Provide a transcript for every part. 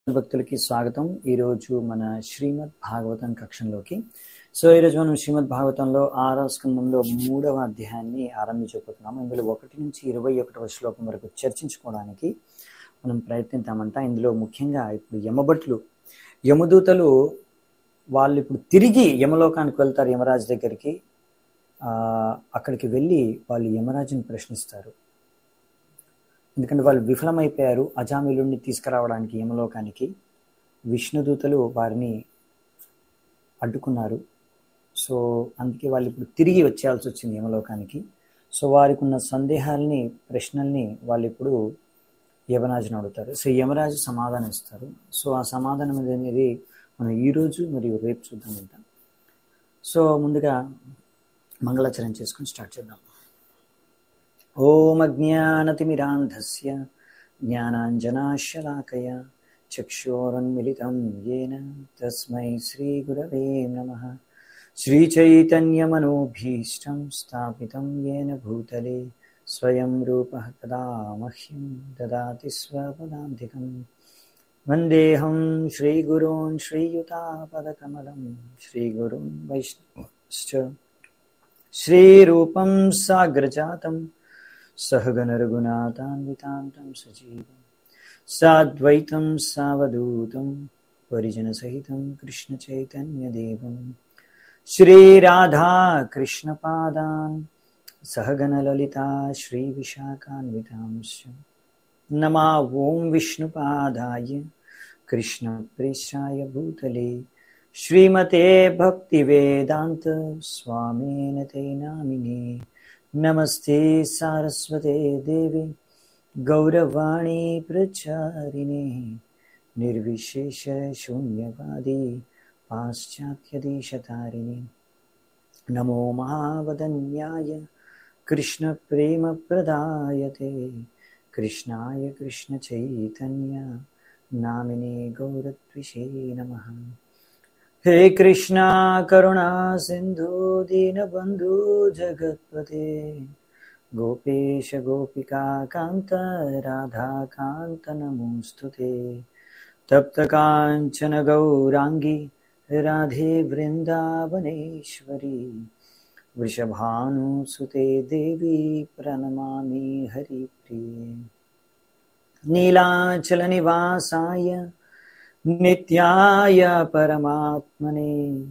భక్తులకి స్వాగతం ఈరోజు మన శ్రీమద్ భాగవతం కక్షంలోకి సో ఈరోజు మనం శ్రీమద్ భాగవతంలో ఆరో స్కందంలో మూడవ అధ్యాయాన్ని ఆరంభించబోతున్నాము ఇందులో ఒకటి నుంచి ఇరవై ఒకటవ శ్లోకం వరకు చర్చించుకోవడానికి మనం ప్రయత్నిద్దామంట ఇందులో ముఖ్యంగా ఇప్పుడు యమభట్లు యమదూతలు వాళ్ళు ఇప్పుడు తిరిగి యమలోకానికి వెళ్తారు యమరాజు దగ్గరికి ఆ, అక్కడికి వెళ్ళి వాళ్ళు యమరాజుని ప్రశ్నిస్తారు ఎందుకంటే వాళ్ళు విఫలమైపోయారు అజామిలుడిని తీసుకురావడానికి యమలోకానికి విష్ణుదూతలు వారిని అడ్డుకున్నారు సో అందుకే వాళ్ళు ఇప్పుడు తిరిగి వచ్చేయాల్సి వచ్చింది యమలోకానికి సో వారికి ఉన్న సందేహాలని ప్రశ్నల్ని వాళ్ళు ఇప్పుడు యమరాజుని అడుగుతారు సో యమరాజు సమాధానం ఇస్తారు సో ఆ సమాధానం అనేది మనం ఈరోజు మరియు రేపు చూద్దాం వింటాం సో ముందుగా మంగళాచరణ చేసుకుని స్టార్ట్ చేద్దాం ఓం అజ్ఞానతిమిరాంధస్య జ్ఞానాంజనాశలాకయ చక్షోరన్మిళితం येन తస్మై శ్రీగురవే నమః श्रीचैतन्यमनोभीष्टं स्थापितं येन भूतले स्वयं रूपः तदा मह्यं ददाति स्वपदान्तिकं वन्देऽहं श्रीगुरून् श्रीयुतापदकमलं श्रीगुरुन् वैष्णवश्च श्रीरूपं साग्रजातं सहगनरघुनाथान्वितान्तं सजीवं साद्वैतं सावधूतं परिजनसहितं कृष्णचैतन्यदेवं श्रीराधा कृष्णपादान् सहगनललिता श्रीविशाखान्वितांश्च नमा ॐ विष्णुपादाय कृष्णप्रेष्ठाय भूतले श्रीमते भक्तिवेदान्त स्वामेन ते नामिने नमस्ते सारस्वते देवे गौरवाणी प्रचारिणे निर्विशेषशून्यवादी पाश्चात्यदेशतारिणे नमो महावदन्याय कृष्णप्रेमप्रदायते कृष्णाय कृष्णचैतन्य नामिने गौरत्विषे नमः हे कृष्णा करुणा सिन्धु दीनबन्धु जगत्पते गोपेश गोपिका कान्त राधाकान्त नमोऽस्तु ते तप्तकाञ्चन गौराङ्गी राधे वृन्दावनेश्वरी वृषभानुसुते देवी प्रणमामि हरिप्रिये नीलाचलनिवासाय नित्याय परमात्मने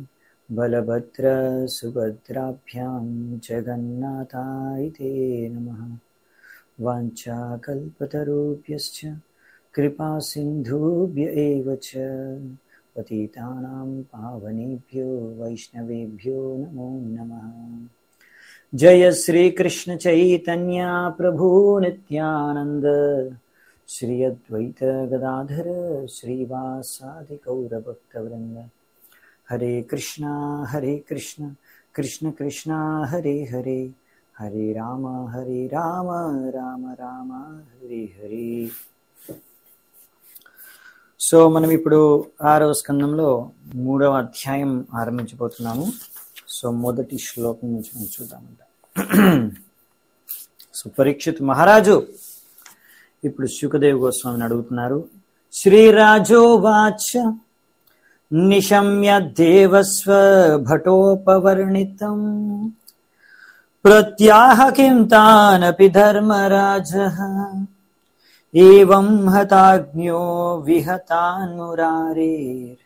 बलभद्रसुभद्राभ्यां जगन्नाथाय ते नमः वाञ्छाकल्पतरुभ्यश्च कृपासिन्धुभ्य एव च पतितानां पावनेभ्यो वैष्णवेभ्यो नमो नमः जय श्रीकृष्णचैतन्य प्रभु नित्यानन्द श्री अद्वैत गदाधर श्रीवासादि गौरभक्तवृन्द हरे कृष्णा हरे कृष्ण कृष्ण कृष्णा हरे हरे हरे राम हरे राम राम राम हरे हरे సో మనం ఇప్పుడు ఆరవ స్కందంలో మూడవ అధ్యాయం ఆరంభించబోతున్నాము సో మొదటి శ్లోకం నుంచి మనం చూద్దామంట సో పరీక్షిత్ మహారాజు ఇప్పుడు శుకదేవ్ గోస్వామిని అడుగుతున్నారు శ్రీరాజోవాచ నిశమ్య దేవస్వ భటోపవర్ణితం ప్రత్యాహ కిం తానపి ధర్మరాజः एवं हताज्ञो विहतान्मुरारेर्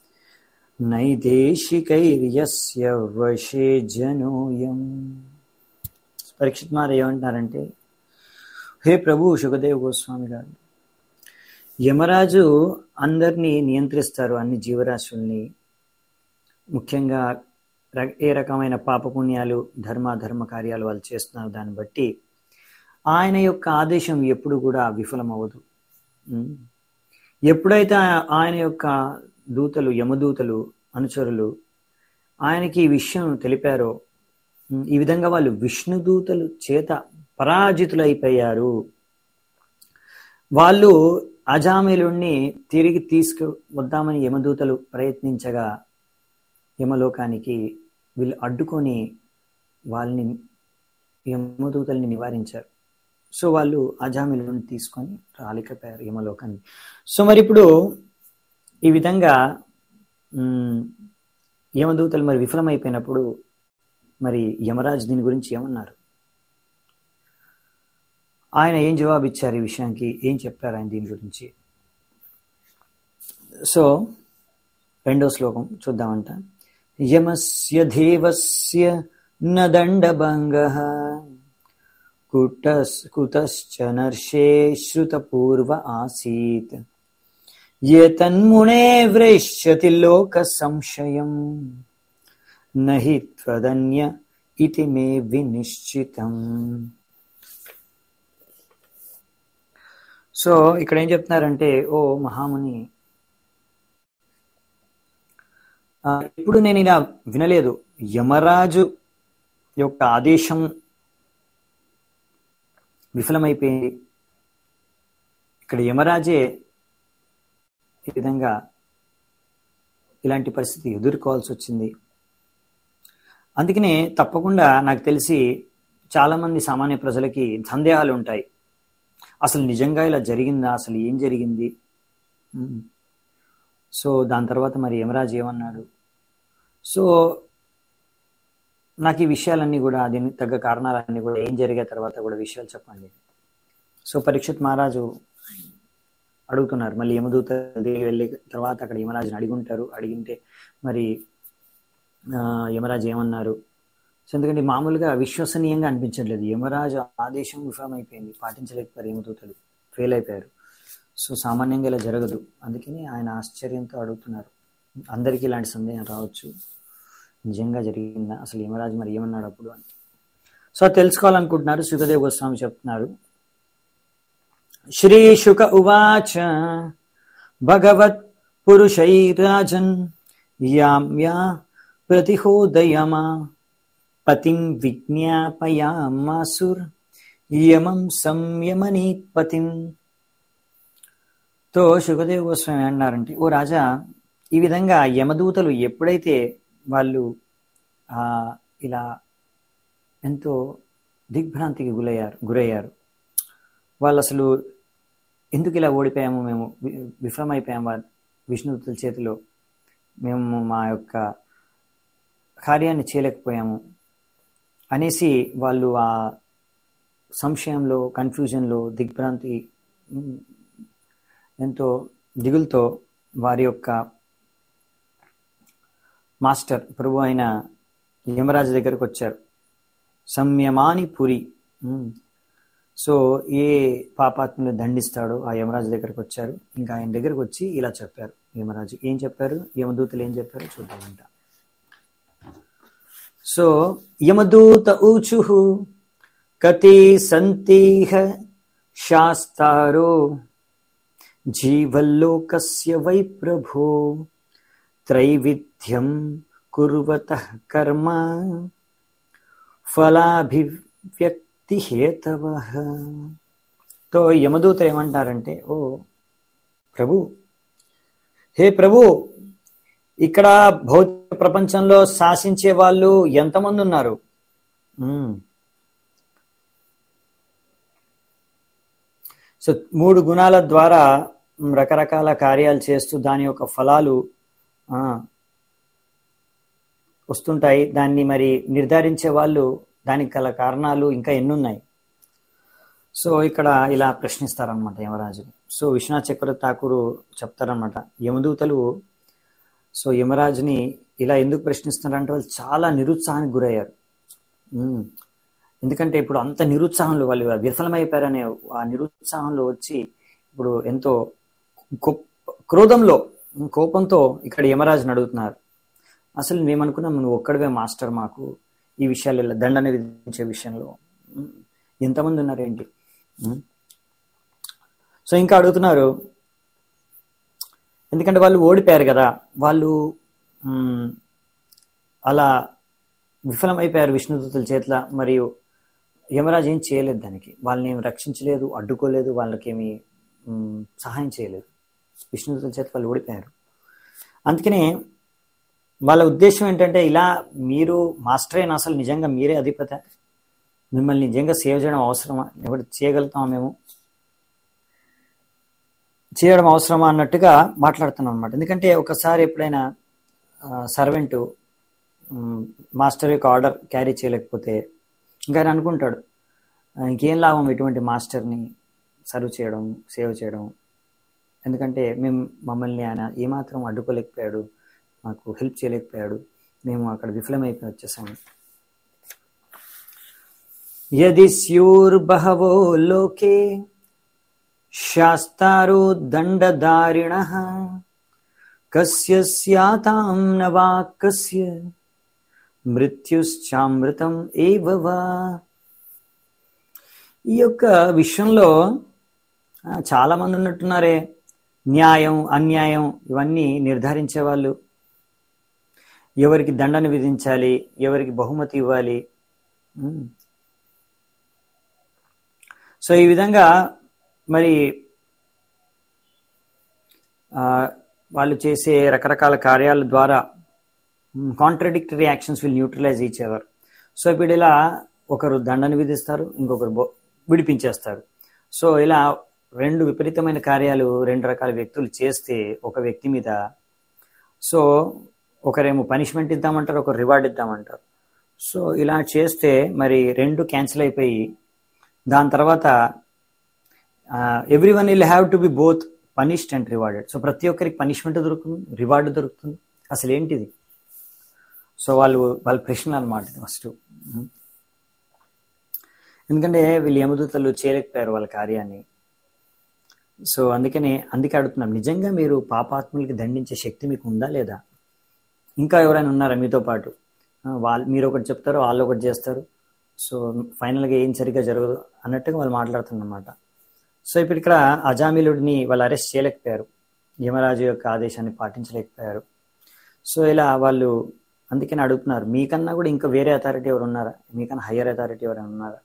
నైదేశికైర్యస్య వశే జనోయం పరీక్షిత్ మారు ఏమంటున్నారంటే హే ప్రభు సుఖదేవ్ గోస్వామి గారు యమరాజు అందరినీ నియంత్రిస్తారు అన్ని జీవరాశుల్ని ముఖ్యంగా ర- ఏ రకమైన పాపపుణ్యాలు ధర్మ ధర్మ కార్యాలు వాళ్ళు చేస్తున్నారు దాన్ని బట్టి ఆయన యొక్క ఆదేశం ఎప్పుడు కూడా విఫలమవ్వదు ఉం. ఎప్పుడైతే ఆ- ఆయన యొక్క దూతలు యమదూతలు అనుచరులు ఆయనకి ఈ విషయం తెలిపారో ఉం, ఈ విధంగా వాళ్ళు విష్ణుదూతలు చేత పరాజితులైపోయారు వాళ్ళు అజామిలుణ్ణి తిరిగి తీసుకు వద్దామని యమదూతలు ప్రయత్నించగా యమలోకానికి వీళ్ళు అడ్డుకొని వాళ్ళని యమదూతల్ని నివారించారు సో వాళ్ళు అజామిలను తీసుకొని రాలికపోయారు యమలోకాన్ని సో మరి ఇప్పుడు ఈ విధంగా మ్, యమదూతలు మరి విఫలమైపోయినప్పుడు మరి యమరాజు దీని గురించి ఏమన్నారు ఆయన ఏం జవాబు ఇచ్చారు ఈ విషయానికి ఏం చెప్పారు ఆయన దీని గురించి సో రెండో శ్లోకం చూద్దామంట యమస్య దేవస్య న దండభంగ కుటస్ కుతశ్చ నర్షే శ్రుతపూర్వ ఆసీత్ ये तन्मुने व्रेष्यति लोक संशयम् न हि त्वदन्य इति मे వినిశ్చితం సో ఇక్కడ ఏం చెప్తున్నారంటే ఓ మహాముని ఆ, ఇప్పుడు నేను ఇలా వినలేదు యమరాజు యొక్క ఆదేశం విఫలమైపోయింది ఇక్కడ యమరాజే ఈ విధంగా ఇలాంటి పరిస్థితి ఎదుర్కోవాల్సి వచ్చింది అందుకనే తప్పకుండా నాకు తెలిసి చాలామంది సామాన్య ప్రజలకి సందేహాలు ఉంటాయి అసలు నిజంగా ఇలా జరిగిందా అసలు ఏం జరిగింది ఉమ్. సో దాని తర్వాత మరి యమరాజు ఏమన్నాడు సో నాకు ఈ విషయాలన్నీ కూడా దీనికి తగ్గ కారణాలన్నీ కూడా ఏం జరిగే తర్వాత కూడా విషయాలు చెప్పండి సో పరీక్షిత్ మహారాజు అడుగుతున్నారు మళ్ళీ యమదూత దిగి వెళ్ళి తర్వాత అక్కడ యమరాజుని అడిగుంటారు అడిగింటే మరి ఆ, యమరాజు ఏమన్నారు సో ఎందుకంటే మామూలుగా విశ్వసనీయంగా అనిపించట్లేదు యమరాజు ఆదేశం విఫలమైపోయింది పాటించలేకపోయారు యమదూతలు ఫెయిల్ అయిపోయారు సో సామాన్యంగా ఇలా జరగదు అందుకని ఆయన ఆశ్చర్యంతో అడుగుతున్నారు అందరికీ ఇలాంటి సందేహం రావచ్చు నిజంగా జరిగిందా అసలు యమరాజు మరి ఏమన్నాడు అప్పుడు అని సో అది తెలుసుకోవాలనుకుంటున్నారు సుఖదేవ్ గోస్వామి చెప్తున్నారు శ్రీశుక ఉవాచ భగవత్ పురుషైరాజన్ యామ్యా ప్రతిహోదయమా పతిం విజ్ఞాపయామాసుర్ యమం సంయమనీ పతిం తో సుఖదేవ్ గోస్వామి అన్నారంటే ఓ రాజా ఈ విధంగా యమదూతలు ఎప్పుడైతే వాళ్ళు ఆ, ఇలా ఎంతో దిగ్భ్రాంతికి గురయ్యారు గురయ్యారు వాళ్ళు అసలు ఎందుకు ఇలా ఓడిపోయాము మేము వి- విఫలమైపోయాము వా- విష్ణుదూతల చేతిలో మేము మా యొక్క కార్యాన్ని చేయలేకపోయాము అనేసి వాళ్ళు ఆ సంశయంలో కన్ఫ్యూజన్లో దిగ్భ్రాంతి ఉమ్, ఎంతో దిగులతో వారి యొక్క మాస్టర్ ప్రభు అయిన యమరాజు దగ్గరకు వచ్చారు సంయమాని పురి ఉమ్. సో ఏ పాపాత్మను దండిస్తాడో ఆ యమరాజు దగ్గరకు వచ్చారు ఇంకా ఆయన దగ్గరకు వచ్చి ఇలా చెప్పారు యమరాజు ఏం చెప్పారు యమదూతలు ఏం చెప్పారు చూద్దామంట సో యమదూత ఊచు కతి సంతిహ శాస్తారో జీవల్లోకస్య వై ప్రభో త్రైవిధ్యం కుర్వత కర్మ ఫలాభివ్యక్తి హేతవ తో యమదూత ఏమంటారంటే ఓ ప్రభు హే ప్రభు ఇక్కడ భౌతిక ప్రపంచంలో శాసించే వాళ్ళు ఎంతమంది ఉన్నారు ఉమ్. సో మూడు గుణాల ద్వారా మ్, రకరకాల కార్యాలు చేస్తూ దాని యొక్క ఫలాలు ఆ, వస్తుంటాయి దాన్ని మరి నిర్ధారించే వాళ్ళు దానికి గల కారణాలు ఇంకా ఎన్నున్నాయి సో ఇక్కడ ఇలా ప్రశ్నిస్తారనమాట యమరాజు సో విశ్వనాథ్ చక్రవర్తి ఠాకూరు చెప్తారనమాట యమదూతలు సో యమరాజుని ఇలా ఎందుకు ప్రశ్నిస్తున్నారంటే వాళ్ళు చాలా నిరుత్సాహానికి గురయ్యారు ఉమ్. ఎందుకంటే ఇప్పుడు అంత నిరుత్సాహంలో వాళ్ళు విఫలమైపోయారనే ఆ నిరుత్సాహంలో వచ్చి ఇప్పుడు ఎంతో గొప్ప క్రోధంలో కోపంతో ఇక్కడ యమరాజుని అడుగుతున్నారు అసలు మేమనుకున్నాం నువ్వు ఒక్కడివే మాస్టర్ మాకు ఈ విషయాలు ఇలా దండన విధించే విషయంలో ఉమ్, ఎంతమంది ఉన్నారేంటి ఉమ్. సో ఇంకా అడుగుతున్నారు ఎందుకంటే వాళ్ళు ఓడిపోయారు కదా వాళ్ళు ఉమ్, అలా విఫలమైపోయారు విష్ణుదూతుల చేతిలో మరియు యమరాజు ఏం చేయలేదు దానికి వాళ్ళని ఏమి రక్షించలేదు అడ్డుకోలేదు వాళ్ళకేమి ఉమ్, సహాయం చేయలేదు విష్ణుదూతుల చేత వాళ్ళు ఓడిపోయారు అందుకనే వాళ్ళ ఉద్దేశం ఏంటంటే ఇలా మీరు మాస్టరేనా అసలు నిజంగా మీరే అధిపత మిమ్మల్ని నిజంగా సేవ్ చేయడం అవసరమా ఎవరు చేయగలుగుతామా మేము చేయడం అవసరమా అన్నట్టుగా మాట్లాడుతున్నాను అనమాట ఎందుకంటే ఒకసారి ఎప్పుడైనా సర్వెంట్ మాస్టర్ యొక్క ఆర్డర్ క్యారీ చేయలేకపోతే ఇంకా ఆయన అనుకుంటాడు "ఆ, ఇంకేం లాభం ఇటువంటి మాస్టర్ని సర్వ్ చేయడం సేవ్ చేయడం ఎందుకంటే మేము మమ్మల్ని ఆయన ఏమాత్రం అడ్డుకోలేకపోయాడు మాకు హెల్ప్ చేయలేకపోయాడు మేము అక్కడ విఫలమైపోయి వచ్చేసాము యది స్యూర్బహవో లోకే శాస్తారో దండదారిణ కస్య స్యాతాం నవా కస్య మృత్యుశ్చామృతం ఏవ వా ఈ యొక్క విషయంలో ఆ, చాలా మంది ఉన్నట్టున్నారే న్యాయం అన్యాయం ఇవన్నీ నిర్ధారించే వాళ్ళు ఎవరికి దండన విధించాలి ఎవరికి బహుమతి ఇవ్వాలి ఉమ్. సో ఈ విధంగా మరి ఆ, వాళ్ళు చేసే రకరకాల కార్యాల ద్వారా contradictory actions will neutralize each other so ఇప్పుడు ఇలా ఒకరు దండన విధిస్తారు ఇంకొకరు బొ- విడిపించేస్తారు సో ఇలా రెండు విపరీతమైన కార్యాలు రెండు రకాల వ్యక్తులు చేస్తే ఒక వ్యక్తి మీద సో ఒకరేమో పనిష్మెంట్ ఇద్దామంటారు ఒకరు రివార్డ్ ఇద్దామంటారు సో ఇలా చేస్తే మరి రెండు క్యాన్సిల్ అయిపోయి దాని తర్వాత every one will have to be both punished and rewarded so ప్రతి ఒక్కరికి పనిష్మెంట్ దొరుకుతుంది రివార్డు దొరుకుతుంది అసలు ఏంటిది సో వాళ్ళు వాళ్ళ ప్రశ్నలు అనమాట ఫస్ట్ ఎందుకంటే వీళ్ళు యమదూతలు చేయలేకపోయారు వాళ్ళ కార్యాన్ని సో అందుకనే అందుకే అడుగుతున్నాం నిజంగా మీరు పాపాత్ములకి దండించే శక్తి మీకు ఉందా లేదా ఇంకా ఎవరైనా ఉన్నారా మీతో పాటు ఆ, వాళ్ళు మీరు ఒకటి చెప్తారు వాళ్ళు ఒకటి చేస్తారు సో ఫైనల్గా ఏం సరిగ్గా జరగదు అన్నట్టుగా వాళ్ళు మాట్లాడుతున్నమాట సో ఇప్పుడు ఇక్కడ అజామిలుడిని వాళ్ళు అరెస్ట్ చేయలేకపోయారు యమరాజు యొక్క ఆదేశాన్ని పాటించలేకపోయారు సో ఇలా వాళ్ళు అందుకని అడుగుతున్నారు మీకన్నా కూడా ఇంకా వేరే అథారిటీ ఎవరు ఉన్నారా మీకన్నా హయ్యర్ అథారిటీ ఎవరైనా ఉన్నారా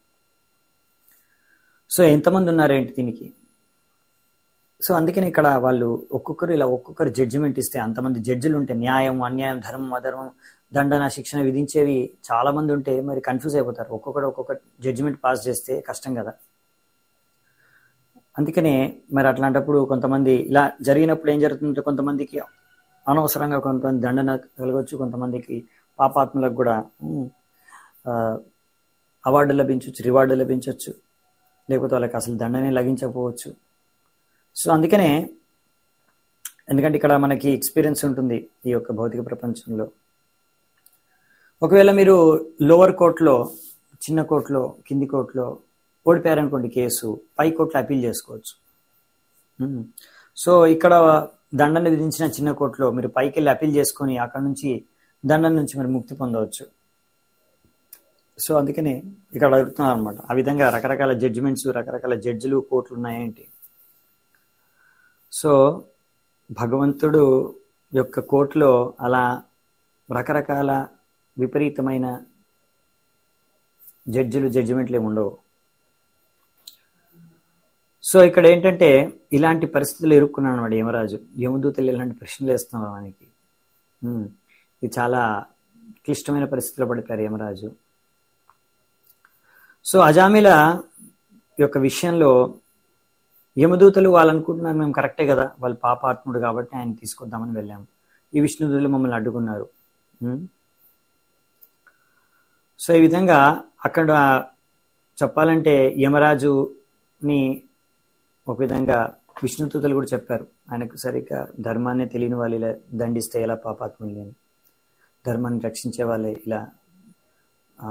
సో ఎంతమంది ఉన్నారేంటి దీనికి సో అందుకని ఇక్కడ వాళ్ళు ఒక్కొక్కరు ఇలా ఒక్కొక్కరు జడ్జిమెంట్ ఇస్తే అంతమంది జడ్జిలు ఉంటే న్యాయం అన్యాయం ధర్మం అధర్మం దండన శిక్షణ విధించేవి చాలా మంది ఉంటే మరి కన్ఫ్యూజ్ అయిపోతారు ఒక్కొక్కడు ఒక్కొక్క జడ్జిమెంట్ పాస్ చేస్తే కష్టం కదా అందుకనే మరి అట్లాంటప్పుడు కొంతమంది ఇలా జరిగినప్పుడు ఏం జరుగుతుందంటే కొంతమందికి అనవసరంగా కొంతమంది దండన కలగవచ్చు కొంతమందికి పాపాత్మలకు కూడా ఉమ్, ఆ, అవార్డు లభించవచ్చు రివార్డు లభించవచ్చు లేకపోతే వాళ్ళకి అసలు దండనే లభించకపోవచ్చు సో అందుకనే ఎందుకంటే ఇక్కడ మనకి ఎక్స్పీరియన్స్ ఉంటుంది ఈ యొక్క భౌతిక ప్రపంచంలో ఒకవేళ మీరు లోవర్ కోర్టులో చిన్న కోర్టులో కింది కోర్టులో ఓడిపోయారనుకోండి కేసు పై కోర్టులో అపీల్ చేసుకోవచ్చు ఉమ్. సో ఇక్కడ దండన విధించిన చిన్న కోర్టులో మీరు పైకి వెళ్ళి అపీల్ చేసుకొని అక్కడ నుంచి దండన నుంచి మీరు ముక్తి పొందవచ్చు సో అందుకని ఇక్కడ అడుగుతున్నారు అనమాట ఆ విధంగా రకరకాల జడ్జిమెంట్స్ రకరకాల జడ్జిలు కోర్టులు ఉన్నాయేంటి సో భగవంతుడు యొక్క కోర్టులో అలా రకరకాల విపరీతమైన జడ్జిలు జడ్జిమెంట్లు ఏమి ఉండవు సో ఇక్కడ ఏంటంటే ఇలాంటి పరిస్థితులు ఎదుర్కొన్నాను అనమాట యమరాజు యమదూతలు ఇలాంటి ప్రశ్నలు వేస్తున్నారు మనకి ఉమ్, ఇది చాలా క్లిష్టమైన పరిస్థితిలో పడిపోయారు యమరాజు సో అజామిల యొక్క విషయంలో యమదూతలు వాళ్ళు అనుకుంటున్నారు మేము కరెక్టే కదా వాళ్ళు పాపాత్ముడు కాబట్టి ఆయన తీసుకొద్దామని వెళ్ళాము ఈ విష్ణుదూతలు మమ్మల్ని అడ్డుకున్నారు ఉమ్. సో ఈ విధంగా అక్కడ చెప్పాలంటే యమరాజుని ఒక విధంగా విష్ణుదూతలు కూడా చెప్పారు ఆయనకు సరిగ్గా ధర్మాన్ని తెలియని వాళ్ళు ఇలా దండిస్తే ఎలా పాపాత్ముల్ని అని ధర్మాన్ని రక్షించే వాళ్ళే ఇలా ఆ,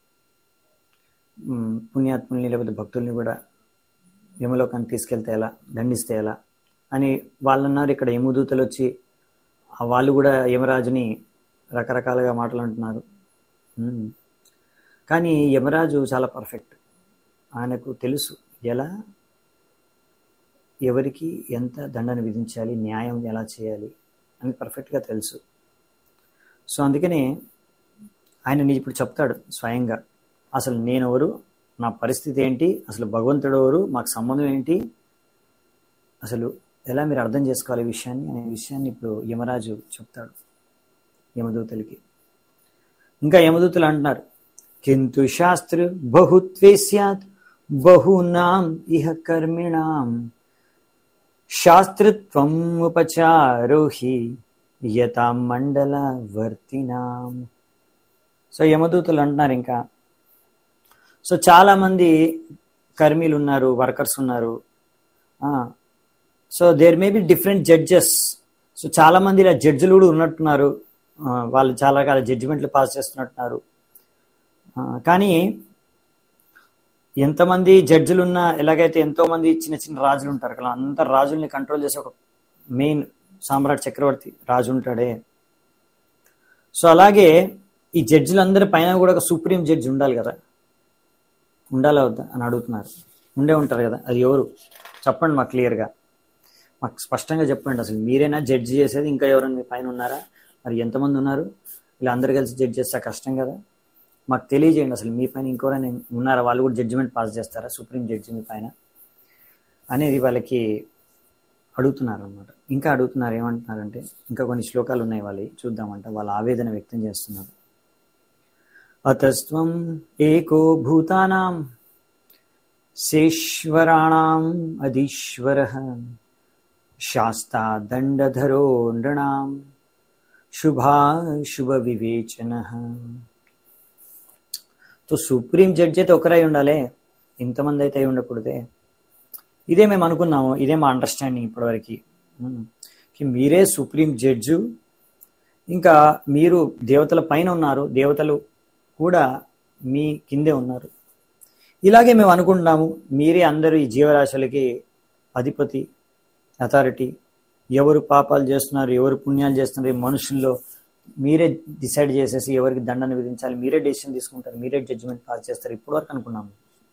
ఉమ్, పుణ్యాత్ముల్ని లేకపోతే భక్తుల్ని కూడా యమలోకాన్ని తీసుకెళ్తే ఎలా దండిస్తే ఎలా అని వాళ్ళు అన్నారు ఇక్కడ యమదూతలు వచ్చి ఆ వాళ్ళు కూడా యమరాజుని రకరకాలుగా మాటలు అంటున్నారు ఉమ్. కానీ యమరాజు చాలా పర్ఫెక్ట్ ఆయనకు తెలుసు ఎలా ఎవరికి ఎంత దండన విధించాలి న్యాయం ఎలా చేయాలి అని పర్ఫెక్ట్గా తెలుసు సో అందుకనే ఆయన నీ ఇప్పుడు చెప్తాడు స్వయంగా అసలు నేనెవరు నా పరిస్థితి ఏంటి అసలు భగవంతుడు ఎవరు మాకు సంబంధం ఏంటి అసలు ఎలా మీరు అర్థం చేసుకోవాలి ఈ విషయాన్ని అనే విషయాన్ని ఇప్పుడు యమరాజు చెప్తాడు యమదూతలకి ఇంకా యమదూతలు అంటున్నారు కింటు శాస్త్ర బహుత్వే స్యాత్ బహూనాం ఇహ కర్మిణాం శాస్త్రత్వం ఉపచారోహి యథా మండల వర్తినాం సో యమదూతలు అంటున్నారు ఇంకా సో చాలా మంది కర్మీలు ఉన్నారు వర్కర్స్ ఉన్నారు so there may be different judges so చాలా మంది ఇలా జడ్జిలు కూడా ఉన్నట్టున్నారు ఆ, వాళ్ళు చాలా రకాల జడ్జిమెంట్లు పాస్ చేస్తున్నట్టున్నారు ఆ, కానీ ఎంతమంది జడ్జిలు ఉన్నా ఎలాగైతే ఎంతో మంది చిన్న చిన్న రాజులు ఉంటారు కదా అంత రాజుల్ని కంట్రోల్ చేసే ఒక మెయిన్ సామ్రాట్ చక్రవర్తి రాజు ఉంటాడే సో అలాగే ఈ జడ్జిలందరి పైన కూడా ఒక సుప్రీం జడ్జి ఉండాలి కదా ఉండాలా వద్దా అని అడుగుతున్నారు ఉండే ఉంటారు కదా అది ఎవరు చెప్పండి మాకు క్లియర్గా మాకు స్పష్టంగా చెప్పండి అసలు మీరేనా జడ్జి చేసేది ఇంకా ఎవరైనా మీ పైన ఉన్నారా మరి ఎంతమంది ఉన్నారు ఇలా అందరు కలిసి జడ్జి చేస్తే కష్టం కదా మాకు తెలియజేయండి అసలు మీ పైన ఇంకోరైనా ఉన్నారా వాళ్ళు కూడా జడ్జిమెంట్ పాస్ చేస్తారా సుప్రీం జడ్జి మీ పైన అనేది వాళ్ళకి అడుగుతున్నారు అనమాట ఇంకా అడుగుతున్నారు ఏమంటున్నారంటే ఇంకా కొన్ని శ్లోకాలు ఉన్నాయి వాళ్ళవి చూద్దామంట వాళ్ళ ఆవేదన వ్యక్తం చేస్తున్నారు అతస్త్వం ఏకో భూతానాం శేశ్వరాణం అధీశ్వర శాస్తా దండధరో నృణాం శుభాశుభ వివేచన సో సుప్రీం జడ్జి అయితే ఒకరై ఉండాలి ఇంతమంది అయితే అయి ఉండకూడదే ఇదే మేము అనుకున్నాము ఇదే మా అండర్స్టాండింగ్ ఇప్పటివరకు ఉమ్. కి మీరే సుప్రీం జడ్జు ఇంకా మీరు దేవతల పైన ఉన్నారు దేవతలు కూడా మీ కిందే ఉన్నారు ఇలాగే మేము అనుకుంటున్నాము మీరే అందరూ ఈ జీవరాశులకి అధిపతి అథారిటీ ఎవరు పాపాలు చేస్తున్నారు ఎవరు పుణ్యాలు చేస్తున్నారు ఈ మనుషుల్లో మీరే డిసైడ్ చేసేసి ఎవరికి దండన విధించాలి మీరే డెసిషన్ తీసుకుంటారు మీరే జడ్జిమెంట్ పాస్ చేస్తారు ఇప్పటి వరకు అనుకున్నాము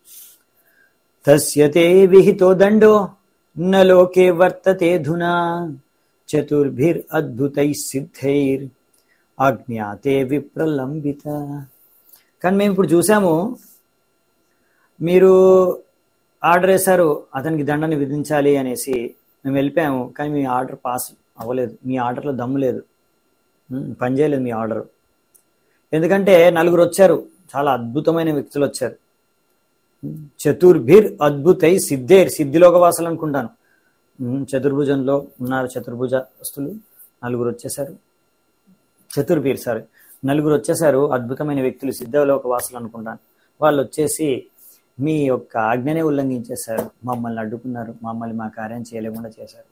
తస్యతే విహితో దండో న లోకే వర్తతే ధునా చతుర్భిర్ అద్భుతై సిద్ధైర్ అజ్ఞాతే విప్రలంబిత కానీ మేము ఇప్పుడు చూసాము మీరు ఆర్డర్ వేశారు అతనికి దండని విధించాలి అనేసి మేము వెళ్ళిపోయాము కానీ మీ ఆర్డర్ పాస్ అవ్వలేదు మీ ఆర్డర్లో దమ్ము లేదు ఉమ్, పనిచేయలేదు మీ ఆర్డర్ ఎందుకంటే నలుగురు వచ్చారు చాలా అద్భుతమైన వ్యక్తులు వచ్చారు ఉమ్, చతుర్భిర్ అద్భుతై సిద్ధేర్ సిద్ధిలోక వాసులు అనుకుంటాను ఉమ్, చతుర్భుజంలో ఉన్నారు చతుర్భుజ వస్తులు నలుగురు వచ్చేసారు చతుర్భీర్ సారీ నలుగురు వచ్చేసారు అద్భుతమైన వ్యక్తులు సిద్ధలోక వాసులు అనుకుంటాను వాళ్ళు వచ్చేసి మీ యొక్క ఆజ్ఞనే ఉల్లంఘించేశారు మమ్మల్ని అడ్డుకున్నారు మమ్మల్ని మా కార్యం చేయలేకుండా చేశారు